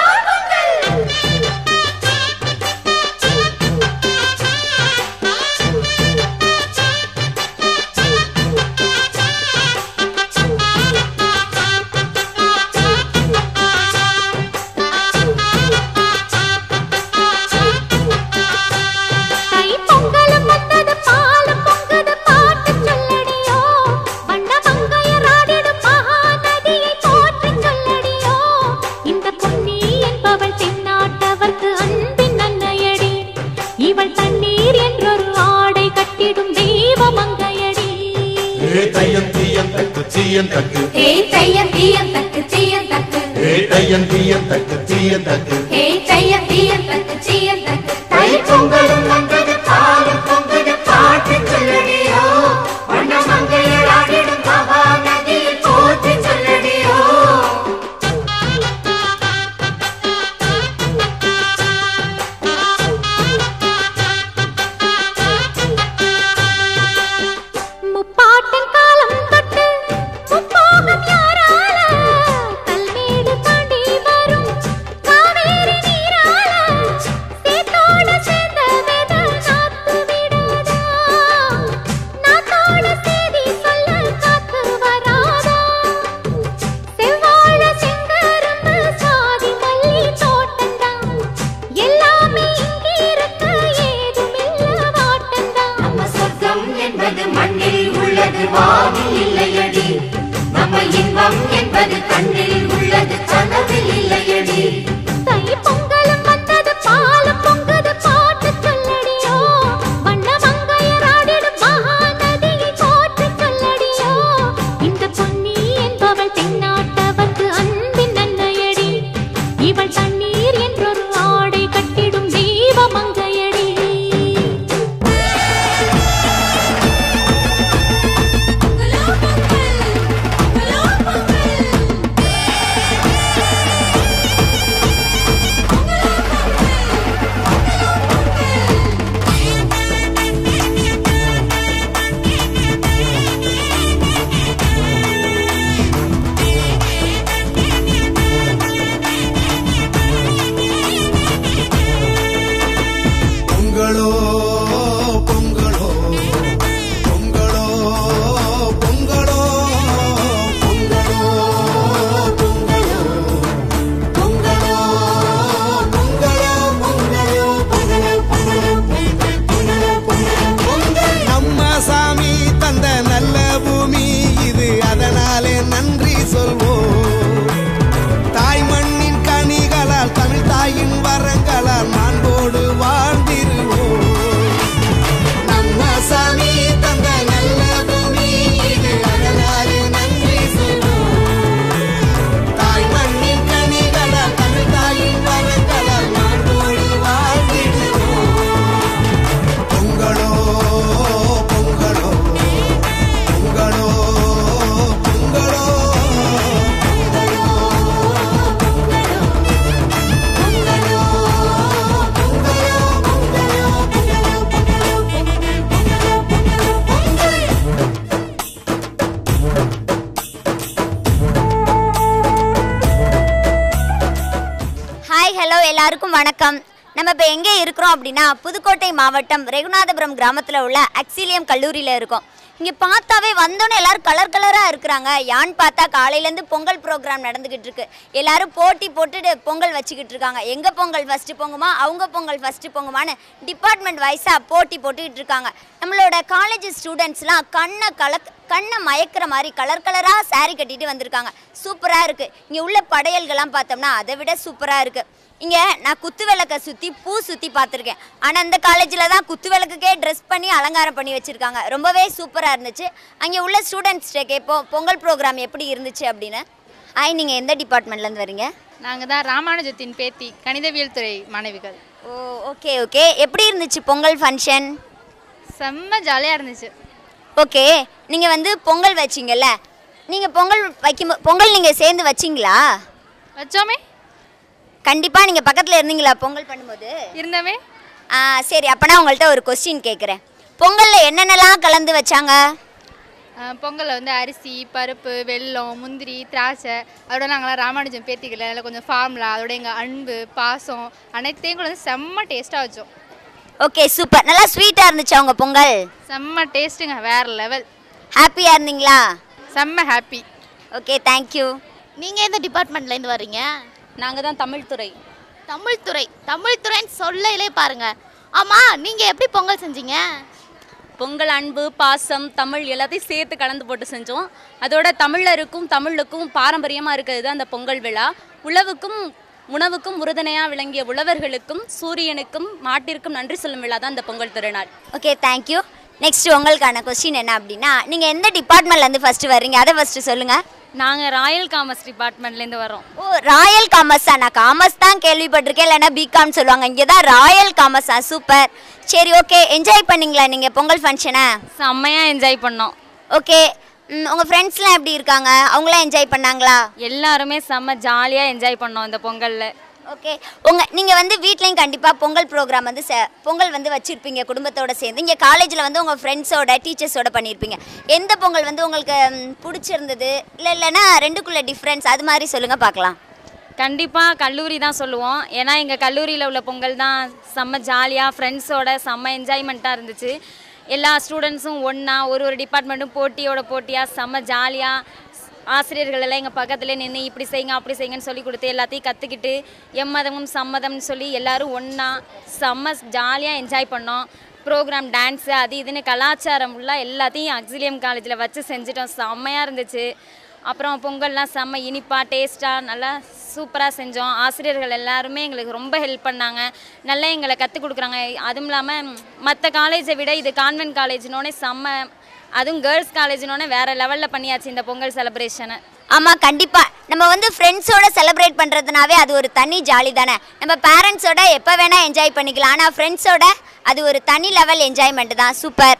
தை பொங்கலும் வந்தது பாலும் பொங்குது பாட்டு சொல்லடியோ வண்ண மங்கையராடிடும் மகாநதியை போற்றி சொல்லடியோ இந்த பொன்னி என்பவள் தென்னாட்டவர்க்கு அன்பின் அன்னையடி இவள் தண்ணீர் என்றொரு ஆடை கட்டிடும் தெய்வ மங்கையடி ஏ தையன் தீயன் தக்கு தீயன் தக்கு ஏய் தையன் தீயன் தக்கு தீயன் தக்கு ஏ தையன் தீயன் தக்கு தீயன் தக்கு ஏய் தையன் தீயன் தக்கு தீயன் தக்கு தை பொங்கலும் வந்தது பாலும் பொங்குது பாட்டு சொல்லடியோ வண்ண மங்கையராடிடும் மகாநதியை போற்றி சொல்லடியோ முப்பாட்டின் காலம் தொட்டு முப்போகம் யாரால கல்மேடு தாண்டி வரும் காவேரி நீரால சேத்தோட சேர்ந்த வெத நாத்து விடாதா நாத்தோட செய்தி சொல்ல காத்து வராதா செவ்வாழ செங்கரும்பு சாதி மல்லி தோட்டந்தான் எல்லாமே இங்கிருக்க ஏதுமில்ல வாட்டந்தான் நம்ம சொர்க்கம் என்பது மண்ணில் உள்ளது வானில் இல்லையடி நம்ம இன்பம் என்பது கண்ணில் உள்ளது கனவில் இல்லையடி தை பொங்கலும் வந்தது பாலும் பொங்குது பாட்டு சொல்லடியோ வண்ண மங்கையராடிடும் மகாநதியை போற்றி சொல்லடியோ இந்த பொன்னி என்பவள் தென்னாட்டவர்க்கு அன்பின் அன்னையடி இவள் தண்ணீர் என்றொரு ஆடை கட்டிடும் தெய்வ மங்கையடி பொங்கலோ பொங்கலோ பொங்கலோ பொங்கலோ பொங்கலோ பொங்கலோ பொங்கலோ பொங்கலோ பொங்கலோ பொங்கலோ நம்ம சாமி தந்த நல்ல பூமி இது அதனாலே நன்றி சொல்வோம் தாய் மண்ணின் கனிகளால் தமிழ் தாயின் வரங்களால் மாண்போடு வாழ்ந்திருவோம் நம்ம சாமி தந்த நல்ல பூமி இது அதனாலே நன்றி சொல்வோம் தாய் மண்ணின் கனிகளால் தமிழ் தாயின் வரங்களால் மாண்போடு வாழ்ந்திடுவோம் பொங்கலோ பொங்கலோ பொங்கலோ பொங்கலோ ஹாய் ஹலோ எல்லாருக்கும் வணக்கம் நம்ம இப்போ எங்கே இருக்கிறோம் அப்படின்னா புதுக்கோட்டை மாவட்டம் ரெகுநாதபுரம் கிராமத்தில் உள்ள அக்சிலியம் கல்லூரியில் இருக்கோம் இங்கே பார்த்தாவே வந்தோன்னே எல்லாரும் கலர் கலராக இருக்கிறாங்க யான்னு பார்த்தா காலையிலேருந்து பொங்கல் ப்ரோக்ராம் நடந்துக்கிட்டு இருக்கு எல்லாரும் போட்டி போட்டுட்டு பொங்கல் வச்சுக்கிட்டு இருக்காங்க எங்கள் பொங்கல் ஃபஸ்ட்டு பொங்குமா அவங்க பொங்கல் ஃபஸ்ட்டு பொங்குமான்னு டிபார்ட்மெண்ட் வைஸாக போட்டி போட்டுக்கிட்டு இருக்காங்க நம்மளோட காலேஜ் ஸ்டூடெண்ட்ஸ்லாம் கண்ணை கலக் கண்ணை மயக்கிற மாதிரி கலர் கலராக saree கட்டிட்டு வந்திருக்காங்க சூப்பராக இருக்குது இங்கே உள்ள படையல்கள்லாம் பார்த்தோம்னா அதை விட சூப்பராக இருக்குது இங்கே நான் குத்து விளக்கை சுற்றி பூ சுற்றி பார்த்துருக்கேன் ஆனால் இந்த காலேஜில் தான் குத்து விளக்குக்கே ட்ரெஸ் பண்ணி அலங்காரம் பண்ணி வச்சுருக்காங்க ரொம்பவே சூப்பராக இருந்துச்சு அங்கே உள்ள ஸ்டூடெண்ட்ஸ்கிட்ட கேட்போம் பொங்கல் ப்ரோக்ராம் எப்படி இருந்துச்சு அப்படின்னு ஆய் நீங்கள் எந்த டிபார்ட்மெண்ட்லேருந்து வரீங்க நாங்கள் தான் ராமானுஜத்தின் பேத்தி கணிதவியல் துறை மாணவிகள் ஓ ஓகே ஓகே எப்படி இருந்துச்சு பொங்கல் ஃபங்க்ஷன் செம்ம ஜாலியாக இருந்துச்சு ஓகே நீங்கள் வந்து பொங்கல் வச்சிங்கல்ல நீங்கள் பொங்கல் வைக்கும் பொங்கல் நீங்கள் சேர்ந்து வச்சிங்களா வச்சோமே கண்டிப்பாக நீங்கள் பக்கத்தில் இருந்தீங்களா பொங்கல் பண்ணும்போது இருந்தமே ஆ சரி அப்போனா உங்கள்கிட்ட ஒரு கொஸ்டின் கேட்குறேன் பொங்கலில் என்னென்னலாம் கலந்து வச்சாங்க பொங்கலில் வந்து அரிசி பருப்பு வெல்லம் முந்திரி திராட்சை அதோட நாங்களாம் ராமானுஜம் பேத்திக்கல அதில் கொஞ்சம் ஃபார்முலா அதோட எங்கள் அன்பு பாசம் அனைத்தையும் கூட வந்து செம்ம டேஸ்ட்டாக வச்சோம் ஓகே சூப்பர் நல்லா ஸ்வீட்டாக இருந்துச்சு அவங்க பொங்கல் செம்ம டேஸ்ட்டுங்க வேறு லெவல் ஹாப்பியாக இருந்தீங்களா செம்ம ஹாப்பி ஓகே தேங்க்யூ நீங்கள் எந்த டிபார்ட்மெண்ட்லேருந்து வர்றீங்க நாங்கள் தான் தமிழ் துறை தமிழ் துறை தமிழ் துறைன்னு சொல்லலே பாருங்க ஆமாம் நீங்கள் எப்படி பொங்கல் செஞ்சீங்க பொங்கல் அன்பு பாசம் தமிழ் எல்லாத்தையும் சேர்த்து கலந்து போட்டு செஞ்சோம் அதோட தமிழருக்கும் தமிழுக்கும் பாரம்பரியமாக இருக்கிறது தான் அந்த பொங்கல் விழா உழவுக்கும் உணவுக்கும் உறுதுணையாக விளங்கிய உழவர்களுக்கும் சூரியனுக்கும் மாட்டிற்கும் நன்றி சொல்லும் விழா தான் இந்த பொங்கல் திருநாள் ஓகே தேங்க்யூ நெக்ஸ்ட் உங்களுக்கான கொஸ்டின் என்ன அப்படின்னா நீங்கள் எந்த டிபார்ட்மெண்ட்லேருந்து ஃபஸ்ட்டு வர்றீங்க அதை ஃபஸ்ட்டு சொல்லுங்கள் நாங்கள் ராயல் காமர்ஸ் டிபார்ட்மெண்ட்லேருந்து வரோம் ஓ ராயல் காமர்ஸா நான் காமர்ஸ் தான் கேள்விப்பட்டிருக்கேன் இல்லைன்னா பிகாம் சொல்லுவாங்க இங்கே தான் ராயல் காமர்ஸா சூப்பர் சரி ஓகே என்ஜாய் பண்ணீங்களா நீங்கள் பொங்கல் ஃபங்க்ஷனை செம்மையாக என்ஜாய் பண்ணோம் ஓகே உங்கள் ஃப்ரெண்ட்ஸ்லாம் எப்படி இருக்காங்க அவங்களாம் என்ஜாய் பண்ணாங்களா எல்லாருமே செம்ம ஜாலியாக என்ஜாய் பண்ணோம் இந்த பொங்கலில் ஓகே உங்கள் நீங்கள் வந்து வீட்லேயும் கண்டிப்பாக பொங்கல் ப்ரோக்ராம் வந்து செ பொங்கல் வந்து வச்சுருப்பீங்க குடும்பத்தோட சேர்ந்து இங்கே காலேஜில் வந்து உங்கள் ஃப்ரெண்ட்ஸோட டீச்சர்ஸோட பண்ணியிருப்பீங்க எந்த பொங்கல் வந்து உங்களுக்கு ம், பிடிச்சிருந்தது இல்லை இல்லைன்னா ரெண்டுக்குள்ள டிஃப்ரென்ஸ் அது மாதிரி சொல்லுங்கள் பார்க்கலாம் கண்டிப்பாக கல்லூரி தான் சொல்லுவோம் ஏன்னா எங்கள் கல்லூரியில் உள்ள பொங்கல் தான் செம்ம ஜாலியாக ஃப்ரெண்ட்ஸோட செம்ம என்ஜாய்மெண்ட்டாக இருந்துச்சு எல்லா ஸ்டூடெண்ட்ஸும் ஒன்றா ஒரு ஒரு டிபார்ட்மெண்ட்டும் போட்டியோட போட்டியாக செம்ம ஜாலியாக ஆசிரியர்கள் எல்லாம் எங்கள் பக்கத்தில் நின்று இப்படி செய்யுங்க அப்படி செய்யுங்கன்னு சொல்லி கொடுத்து எல்லாத்தையும் கற்றுக்கிட்டு எம்மதமும் சம்மதம்னு சொல்லி எல்லாரும் ஒன்றா செம்ம ஜாலியாக என்ஜாய் பண்ணோம் ப்ரோக்ராம் டான்ஸு அது இதுன்னு கலாச்சாரம் ஃபுல்லாக எல்லாத்தையும் அக்ஸிலியம் காலேஜில் வச்சு செஞ்சிட்டோம் செம்மையாக இருந்துச்சு அப்புறம் பொங்கல்லாம் செம்ம இனிப்பாக டேஸ்ட்டாக நல்லா சூப்பராக செஞ்சோம் ஆசிரியர்கள் எல்லாருமே எங்களுக்கு ரொம்ப ஹெல்ப் பண்ணாங்க நல்லா எங்களை கற்றுக் கொடுக்குறாங்க அதுவும் இல்லாமல் மற்ற காலேஜை விட இது கான்வென்ட் காலேஜ்னோடனே செம்ம அதுவும் கேர்ள்ஸ் காலேஜ்னோடனே வேறு லெவலில் பண்ணியாச்சு இந்த பொங்கல் செலிப்ரேஷனை ஆமாம் கண்டிப்பாக நம்ம வந்து ஃப்ரெண்ட்ஸோட செலிப்ரேட் பண்ணுறதுனாவே அது ஒரு தனி ஜாலி தானே நம்ம பேரண்ட்ஸோட எப்போ வேணால் என்ஜாய் பண்ணிக்கலாம் ஆனால் ஃப்ரெண்ட்ஸோட அது ஒரு தனி லெவல் என்ஜாய்மெண்ட் தான் சூப்பர்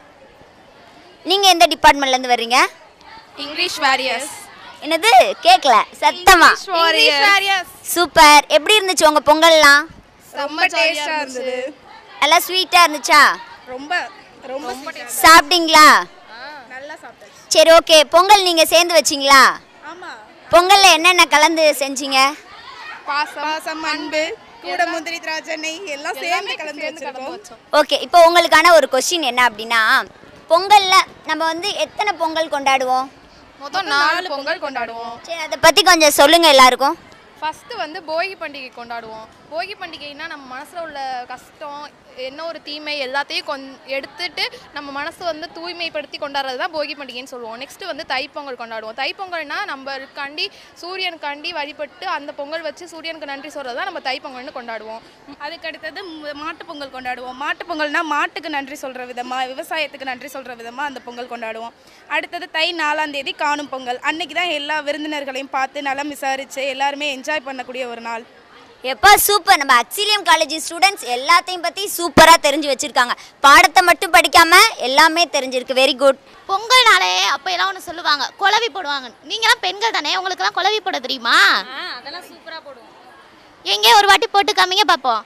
நீங்கள் எந்த டிபார்ட்மெண்ட்லேருந்து வர்றீங்க இங்கிலீஷ் வாரியர்ஸ் என்னது கேட்கல சத்தமா English warriors. English warriors. Super எப்படி இருந்துச்சு உங்கள் பொங்கல்லாம் செம்ம டேஸ்ட்டாக இருந்தது நல்லா ஸ்வீட்டாக இருந்துச்சா ரொம்ப ரொம்ப சாப்பிட்டீங்களா நல்லா சாப்பிட்டாச்சு சரி ஓகே பொங்கல் நீங்கள் சேர்ந்து வச்சிங்களா ஆமாம் பொங்கலில் என்னென்ன கலந்து செஞ்சீங்க பாசம் பாசம் அன்பு கூட முந்திரி திராட்சை நெய் எல்லாம் சேர்ந்து கலந்து வச்சிருக்கோம் ஓகே இப்போ உங்களுக்கான ஒரு கொஸ்டின் என்ன அப்படின்னா பொங்கலில் நம்ம வந்து எத்தனை பொங்கல் கொண்டாடுவோம் மொத்தம் நாலு பொங்கல் கொண்டாடுவோம் சரி அதை பற்றி கொஞ்சம் சொல்லுங்கள் எல்லாருக்கும் ஃபஸ்ட்டு வந்து போகி பண்டிகை கொண்டாடுவோம் போகி பண்டிகைனா நம்ம மனசில் உள்ள கஷ்டம் என்ன ஒரு தீமை எல்லாத்தையும் கொண் எடுத்துட்டு நம்ம மனசு வந்து தூய்மைப்படுத்தி கொண்டாடுறது தான் போகி பண்டிகைன்னு சொல்லுவோம் நெக்ஸ்ட்டு வந்து தைப்பொங்கல் கொண்டாடுவோம் தைப்பொங்கல்னா நம்மளுக்காண்டி சூரியனுக்காண்டி வழிபட்டு அந்த பொங்கல் வச்சு சூரியனுக்கு நன்றி சொல்கிறது தான் நம்ம தைப்பொங்கல்னு கொண்டாடுவோம் அதுக்கு அடுத்தது மாட்டு பொங்கல் கொண்டாடுவோம் மாட்டு பொங்கல்னா மாட்டுக்கு நன்றி சொல்கிற விதமாக விவசாயத்துக்கு நன்றி சொல்கிற விதமாக அந்த பொங்கல் கொண்டாடுவோம் அடுத்தது தை நாலாம் தேதி காணும் பொங்கல் அன்னைக்கு தான் எல்லா விருந்தினர்களையும் பார்த்து நலம் விசாரித்து எல்லாருமே என்ஜாய் பண்ணக்கூடிய ஒரு நாள் எப்பா சூப்பர் நம்ம அக்சிலியம் காலேஜ் ஸ்டூடெண்ட்ஸ் எல்லாத்தையும் பற்றி சூப்பராக தெரிஞ்சு வச்சுருக்காங்க பாடத்தை மட்டும் படிக்காம எல்லாமே தெரிஞ்சிருக்கு வெரி குட் பொங்கல்னாலே அப்போ எல்லாம் ஒன்று சொல்லுவாங்க குழவி போடுவாங்க நீங்களாம் பெண்கள் தானே உங்களுக்கெல்லாம் குழவி போட தெரியுமா அதெல்லாம் சூப்பராக போடுவோம் எங்கே ஒரு வாட்டி போட்டு காமிங்க பார்ப்போம்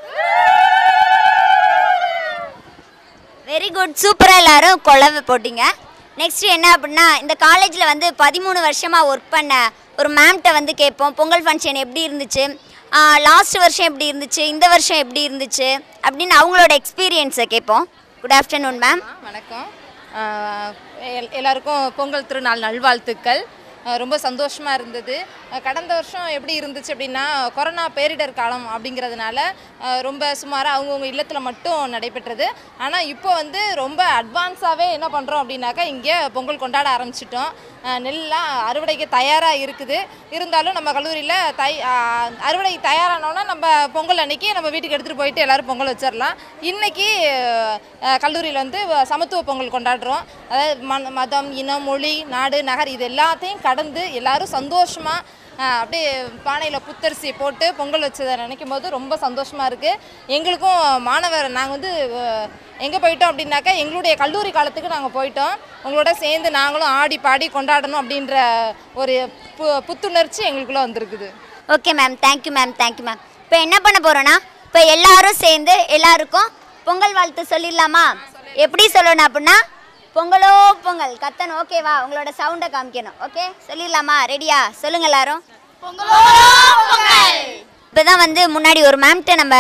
வெரி குட் சூப்பராக எல்லாரும் குழவை போட்டீங்க நெக்ஸ்ட் என்ன அப்படின்னா இந்த காலேஜில் வந்து பதிமூணு வருஷமாக ஒர்க் பண்ண ஒரு மேம்கிட்ட வந்து கேட்போம் பொங்கல் ஃபங்க்ஷன் எப்படி இருந்துச்சு லாஸ்ட் வருஷம் எப்படி இருந்துச்சு இந்த வருஷம் எப்படி இருந்துச்சு அப்படின்னு அவங்களோட எக்ஸ்பீரியன்ஸை கேட்போம் குட் ஆஃப்டர்நூன் மேம் வணக்கம் எல்- எல்லாருக்கும் பொங்கல் திருநாள் நல்வாழ்த்துக்கள் அஹ் ரொம்ப சந்தோஷமாக இருந்தது அஹ் கடந்த வருஷம் எப்படி இருந்துச்சு அப்படின்னா கொரோனா பேரிடர் காலம் அப்படிங்கிறதுனால அஹ் ரொம்ப சுமாராக அவங்கவுங்க இல்லத்தில் மட்டும் நடைபெற்றது ஆனால் இப்போ வந்து ரொம்ப அட்வான்ஸாகவே என்ன பண்ணுறோம் அப்படின்னாக்கா இங்கே பொங்கல் கொண்டாட ஆரம்பிச்சிட்டோம் அஹ் நெல்லாம் அறுவடைக்கு தயாராக இருக்குது இருந்தாலும் நம்ம கல்லூரியில் தை அஹ் அறுவடைக்கு தயாரானோன்னா நம்ம பொங்கல் அன்னைக்கு நம்ம வீட்டுக்கு எடுத்துகிட்டு போயிட்டு எல்லோரும் பொங்கல் வச்சிடலாம் இன்னைக்கு கல்லூரியில் வந்து சமத்துவ பொங்கல் கொண்டாடுறோம் அதாவது மன மதம் இனம் மொழி நாடு நகர் இது எல்லாத்தையும் கடந்து எல்லாரும் சந்தோஷமாக அப்படியே பானையில் புத்தரிசி போட்டு பொங்கல் வச்சதை நினைக்கும் போது ரொம்ப சந்தோஷமாக இருக்குது எங்களுக்கும் மாணவர் நாங்கள் வந்து எங்கே போயிட்டோம் அப்படின்னாக்கா எங்களுடைய கல்லூரி காலத்துக்கு நாங்கள் போயிட்டோம் உங்களோட சேர்ந்து நாங்களும் ஆடி பாடி கொண்டாடணும் அப்படின்ற ஒரு பு புத்துணர்ச்சி எங்களுக்குள்ளே வந்திருக்குது okay ma'am thank you ma'am thank you ma'am இப்போ என்ன பண்ண போறோம்னா இப்போ எல்லாரும் சேர்ந்து எல்லாருக்கும் பொங்கல் வாழ்த்து சொல்லிடலாமா எப்படி சொல்லணும் அப்படின்னா பொங்கலோ பொங்கல் கத்தணும் ஓகேவா உங்களோட சவுண்டை காமிக்கணும் ஓகே சொல்லிடலாமா ரெடியா சொல்லுங்க எல்லாரும் இப்போதான் வந்து முன்னாடி ஒரு மேம்கிட்ட நம்ம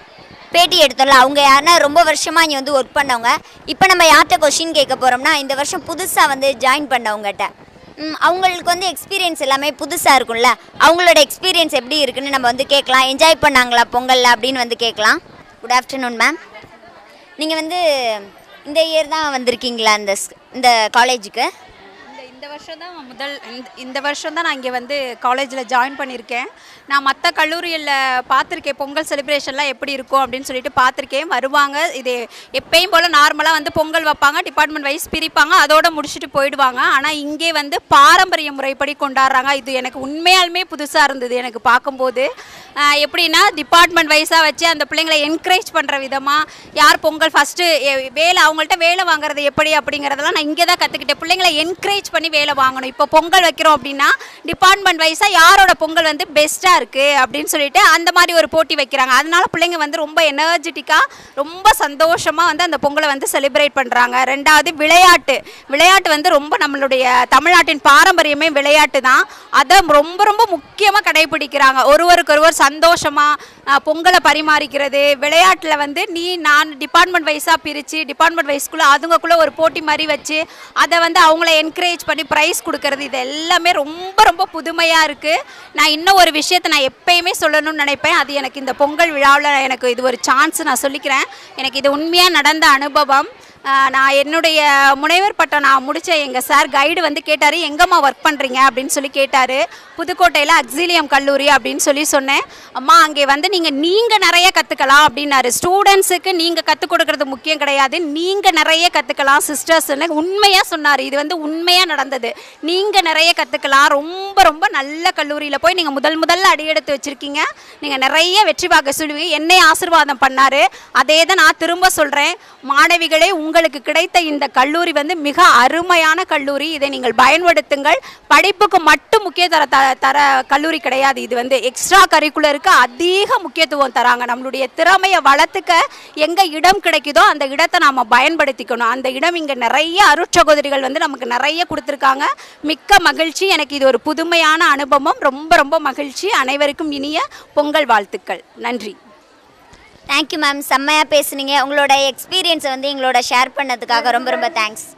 பேட்டி எடுத்தோம்ல அவங்க யாருன்னா ரொம்ப வருஷமாக இங்கே வந்து ஒர்க் பண்ணவங்க இப்போ நம்ம யார்கிட்ட கொஷின் கேட்க போகிறோம்னா இந்த வருஷம் புதுசாக வந்து ஜாயின் பண்ணவங்ககிட்ட ம், அவங்களுக்கு வந்து எக்ஸ்பீரியன்ஸ் எல்லாமே புதுசாக இருக்கும்ல அவங்களோட எக்ஸ்பீரியன்ஸ் எப்படி இருக்குன்னு நம்ம வந்து கேட்கலாம் என்ஜாய் பண்ணாங்களா பொங்கலில் அப்படின்னு வந்து கேட்கலாம் குட் ஆஃப்டர்நூன் மேம் நீங்கள் வந்து இந்த இயர் தான் வந்திருக்கீங்களா இந்த ஸ்- இந்த காலேஜுக்கு இந்த இந்த வருஷம் தான் முதல் இந்த- இந்த வருஷம் தான் நான் இங்கே வந்து காலேஜில் ஜாயின் பண்ணியிருக்கேன் நான் மற்ற கல்லூரியில் பார்த்துருக்கேன் பொங்கல் செலிப்ரேஷன்லாம் எப்படி இருக்கும் அப்படின்னு சொல்லிட்டு பார்த்துருக்கேன் வருவாங்க இது எப்பயும் போல் நார்மலாக வந்து பொங்கல் வைப்பாங்க டிபார்ட்மெண்ட் வைஸ் பிரிப்பாங்க அதோட முடிச்சுட்டு போயிடுவாங்க ஆனால் இங்கே வந்து பாரம்பரிய முறைப்படி கொண்டாடுறாங்க இது எனக்கு உண்மையாலுமே புதுசாக இருந்தது எனக்கு பார்க்கும்போது ஆஹ் எப்படின்னா டிபார்ட்மெண்ட் வைஸாக வச்சு அந்த பிள்ளைங்களை என்கரேஜ் பண்ணுற விதமாக யார் பொங்கல் ஃபஸ்ட்டு வேலை அவங்கள்ட்ட வேலை வாங்குறது எப்படி அப்படிங்கிறதெல்லாம் நான் இங்கே தான் கற்றுக்கிட்டேன் பிள்ளைங்களை என்கரேஜ் பண்ணி வேலை வாங்கணும் இப்போ பொங்கல் வைக்கிறோம் அப்படின்னா டிபார்ட்மெண்ட் வைஸாக யாரோட பொங்கல் வந்து பெஸ்ட்டாக இருக்குது அப்படின்னு சொல்லிட்டு அந்த மாதிரி ஒரு போட்டி வைக்கிறாங்க அதனால பிள்ளைங்க வந்து ரொம்ப எனர்ஜெட்டிக்காக ரொம்ப சந்தோஷமாக வந்து அந்த பொங்கலை வந்து செலிப்ரேட் பண்ணுறாங்க ரெண்டாவது விளையாட்டு விளையாட்டு வந்து ரொம்ப நம்மளுடைய தமிழ்நாட்டின் பாரம்பரியமே விளையாட்டு தான் அதை ரொம்ப ரொம்ப முக்கியமாக கடைபிடிக்கிறாங்க ஒருவருக்கு ஒருவர் சந்தோஷமாக பொங்கலை பரிமாறிக்கிறது விளையாட்டில் வந்து நீ நான் டிபார்ட்மெண்ட் வைஸாக பிரித்து டிபார்ட்மெண்ட் வைஸ்குள்ளே அதுங்கக்குள்ளே ஒரு போட்டி மாதிரி வச்சு அதை வந்து அவங்கள என்கரேஜ் பண்ணி ப்ரைஸ் கொடுக்கறது இது எல்லாமே ரொம்ப ரொம்ப புதுமையாக இருக்குது நான் இன்னும் ஒரு விஷயத்தை நான் எப்பயுமே சொல்லணும்னு நினைப்பேன் அது எனக்கு இந்த பொங்கல் விழாவில் எனக்கு இது ஒரு சான்ஸ் நான் சொல்லிக்கிறேன் எனக்கு இது உண்மையாக நடந்த அனுபவம் ஆஹ் நான் என்னுடைய முனைவர் பட்டம் நான் முடித்த எங்கள் சார் கைடு வந்து கேட்டார் எங்கம்மா ஒர்க் பண்ணுறீங்க அப்படின்னு சொல்லி கேட்டார் புதுக்கோட்டையில் அக்ஸிலியம் கல்லூரி அப்படின்னு சொல்லி சொன்னேன் அம்மா அங்கே வந்து நீங்கள் நீங்கள் நிறைய கற்றுக்கலாம் அப்படின்னாரு ஸ்டூடெண்ட்ஸுக்கு நீங்கள் கற்றுக் கொடுக்கறது முக்கியம் கிடையாது நீங்கள் நிறைய கற்றுக்கலாம் சிஸ்டர்ஸ்னு உண்மையாக சொன்னார் இது வந்து உண்மையாக நடந்தது நீங்கள் நிறைய கற்றுக்கலாம் ரொம்ப ரொம்ப நல்ல கல்லூரியில் போய் நீங்கள் முதல் முதல்ல அடியெடுத்து வச்சுருக்கீங்க நீங்கள் நிறைய வெற்றி பார்க்க சொல்லுவீங்க என்னை ஆசீர்வாதம் பண்ணார் அதே தான் நான் திரும்ப சொல்கிறேன் மாணவிகளே உங்களுக்கு கிடைத்த இந்த கல்லூரி வந்து மிக அருமையான கல்லூரி இதை நீங்கள் பயன்படுத்துங்கள் படிப்புக்கு மட்டும் முக்கிய தர த தர கல்லூரி கிடையாது இது வந்து எக்ஸ்ட்ரா கரிக்குலருக்கு அதிக முக்கியத்துவம் தராங்க நம்மளுடைய திறமையை வளர்த்துக்க எங்கே இடம் கிடைக்குதோ அந்த இடத்தை நாம் பயன்படுத்திக்கணும் அந்த இடம் இங்கே நிறைய அருட்சகோதரிகள் வந்து நமக்கு நிறைய கொடுத்துருக்காங்க மிக்க மகிழ்ச்சி எனக்கு இது ஒரு புதுமையான அனுபவம் ரொம்ப ரொம்ப மகிழ்ச்சி அனைவருக்கும் இனிய பொங்கல் வாழ்த்துக்கள் நன்றி தேங்க்யூ மேம் செம்மையாக பேசுனீங்க உங்களோட எக்ஸ்பீரியன்ஸை வந்து எங்களோட ஷேர் பண்ணதுக்காக ரொம்ப ரொம்ப தேங்க்ஸ்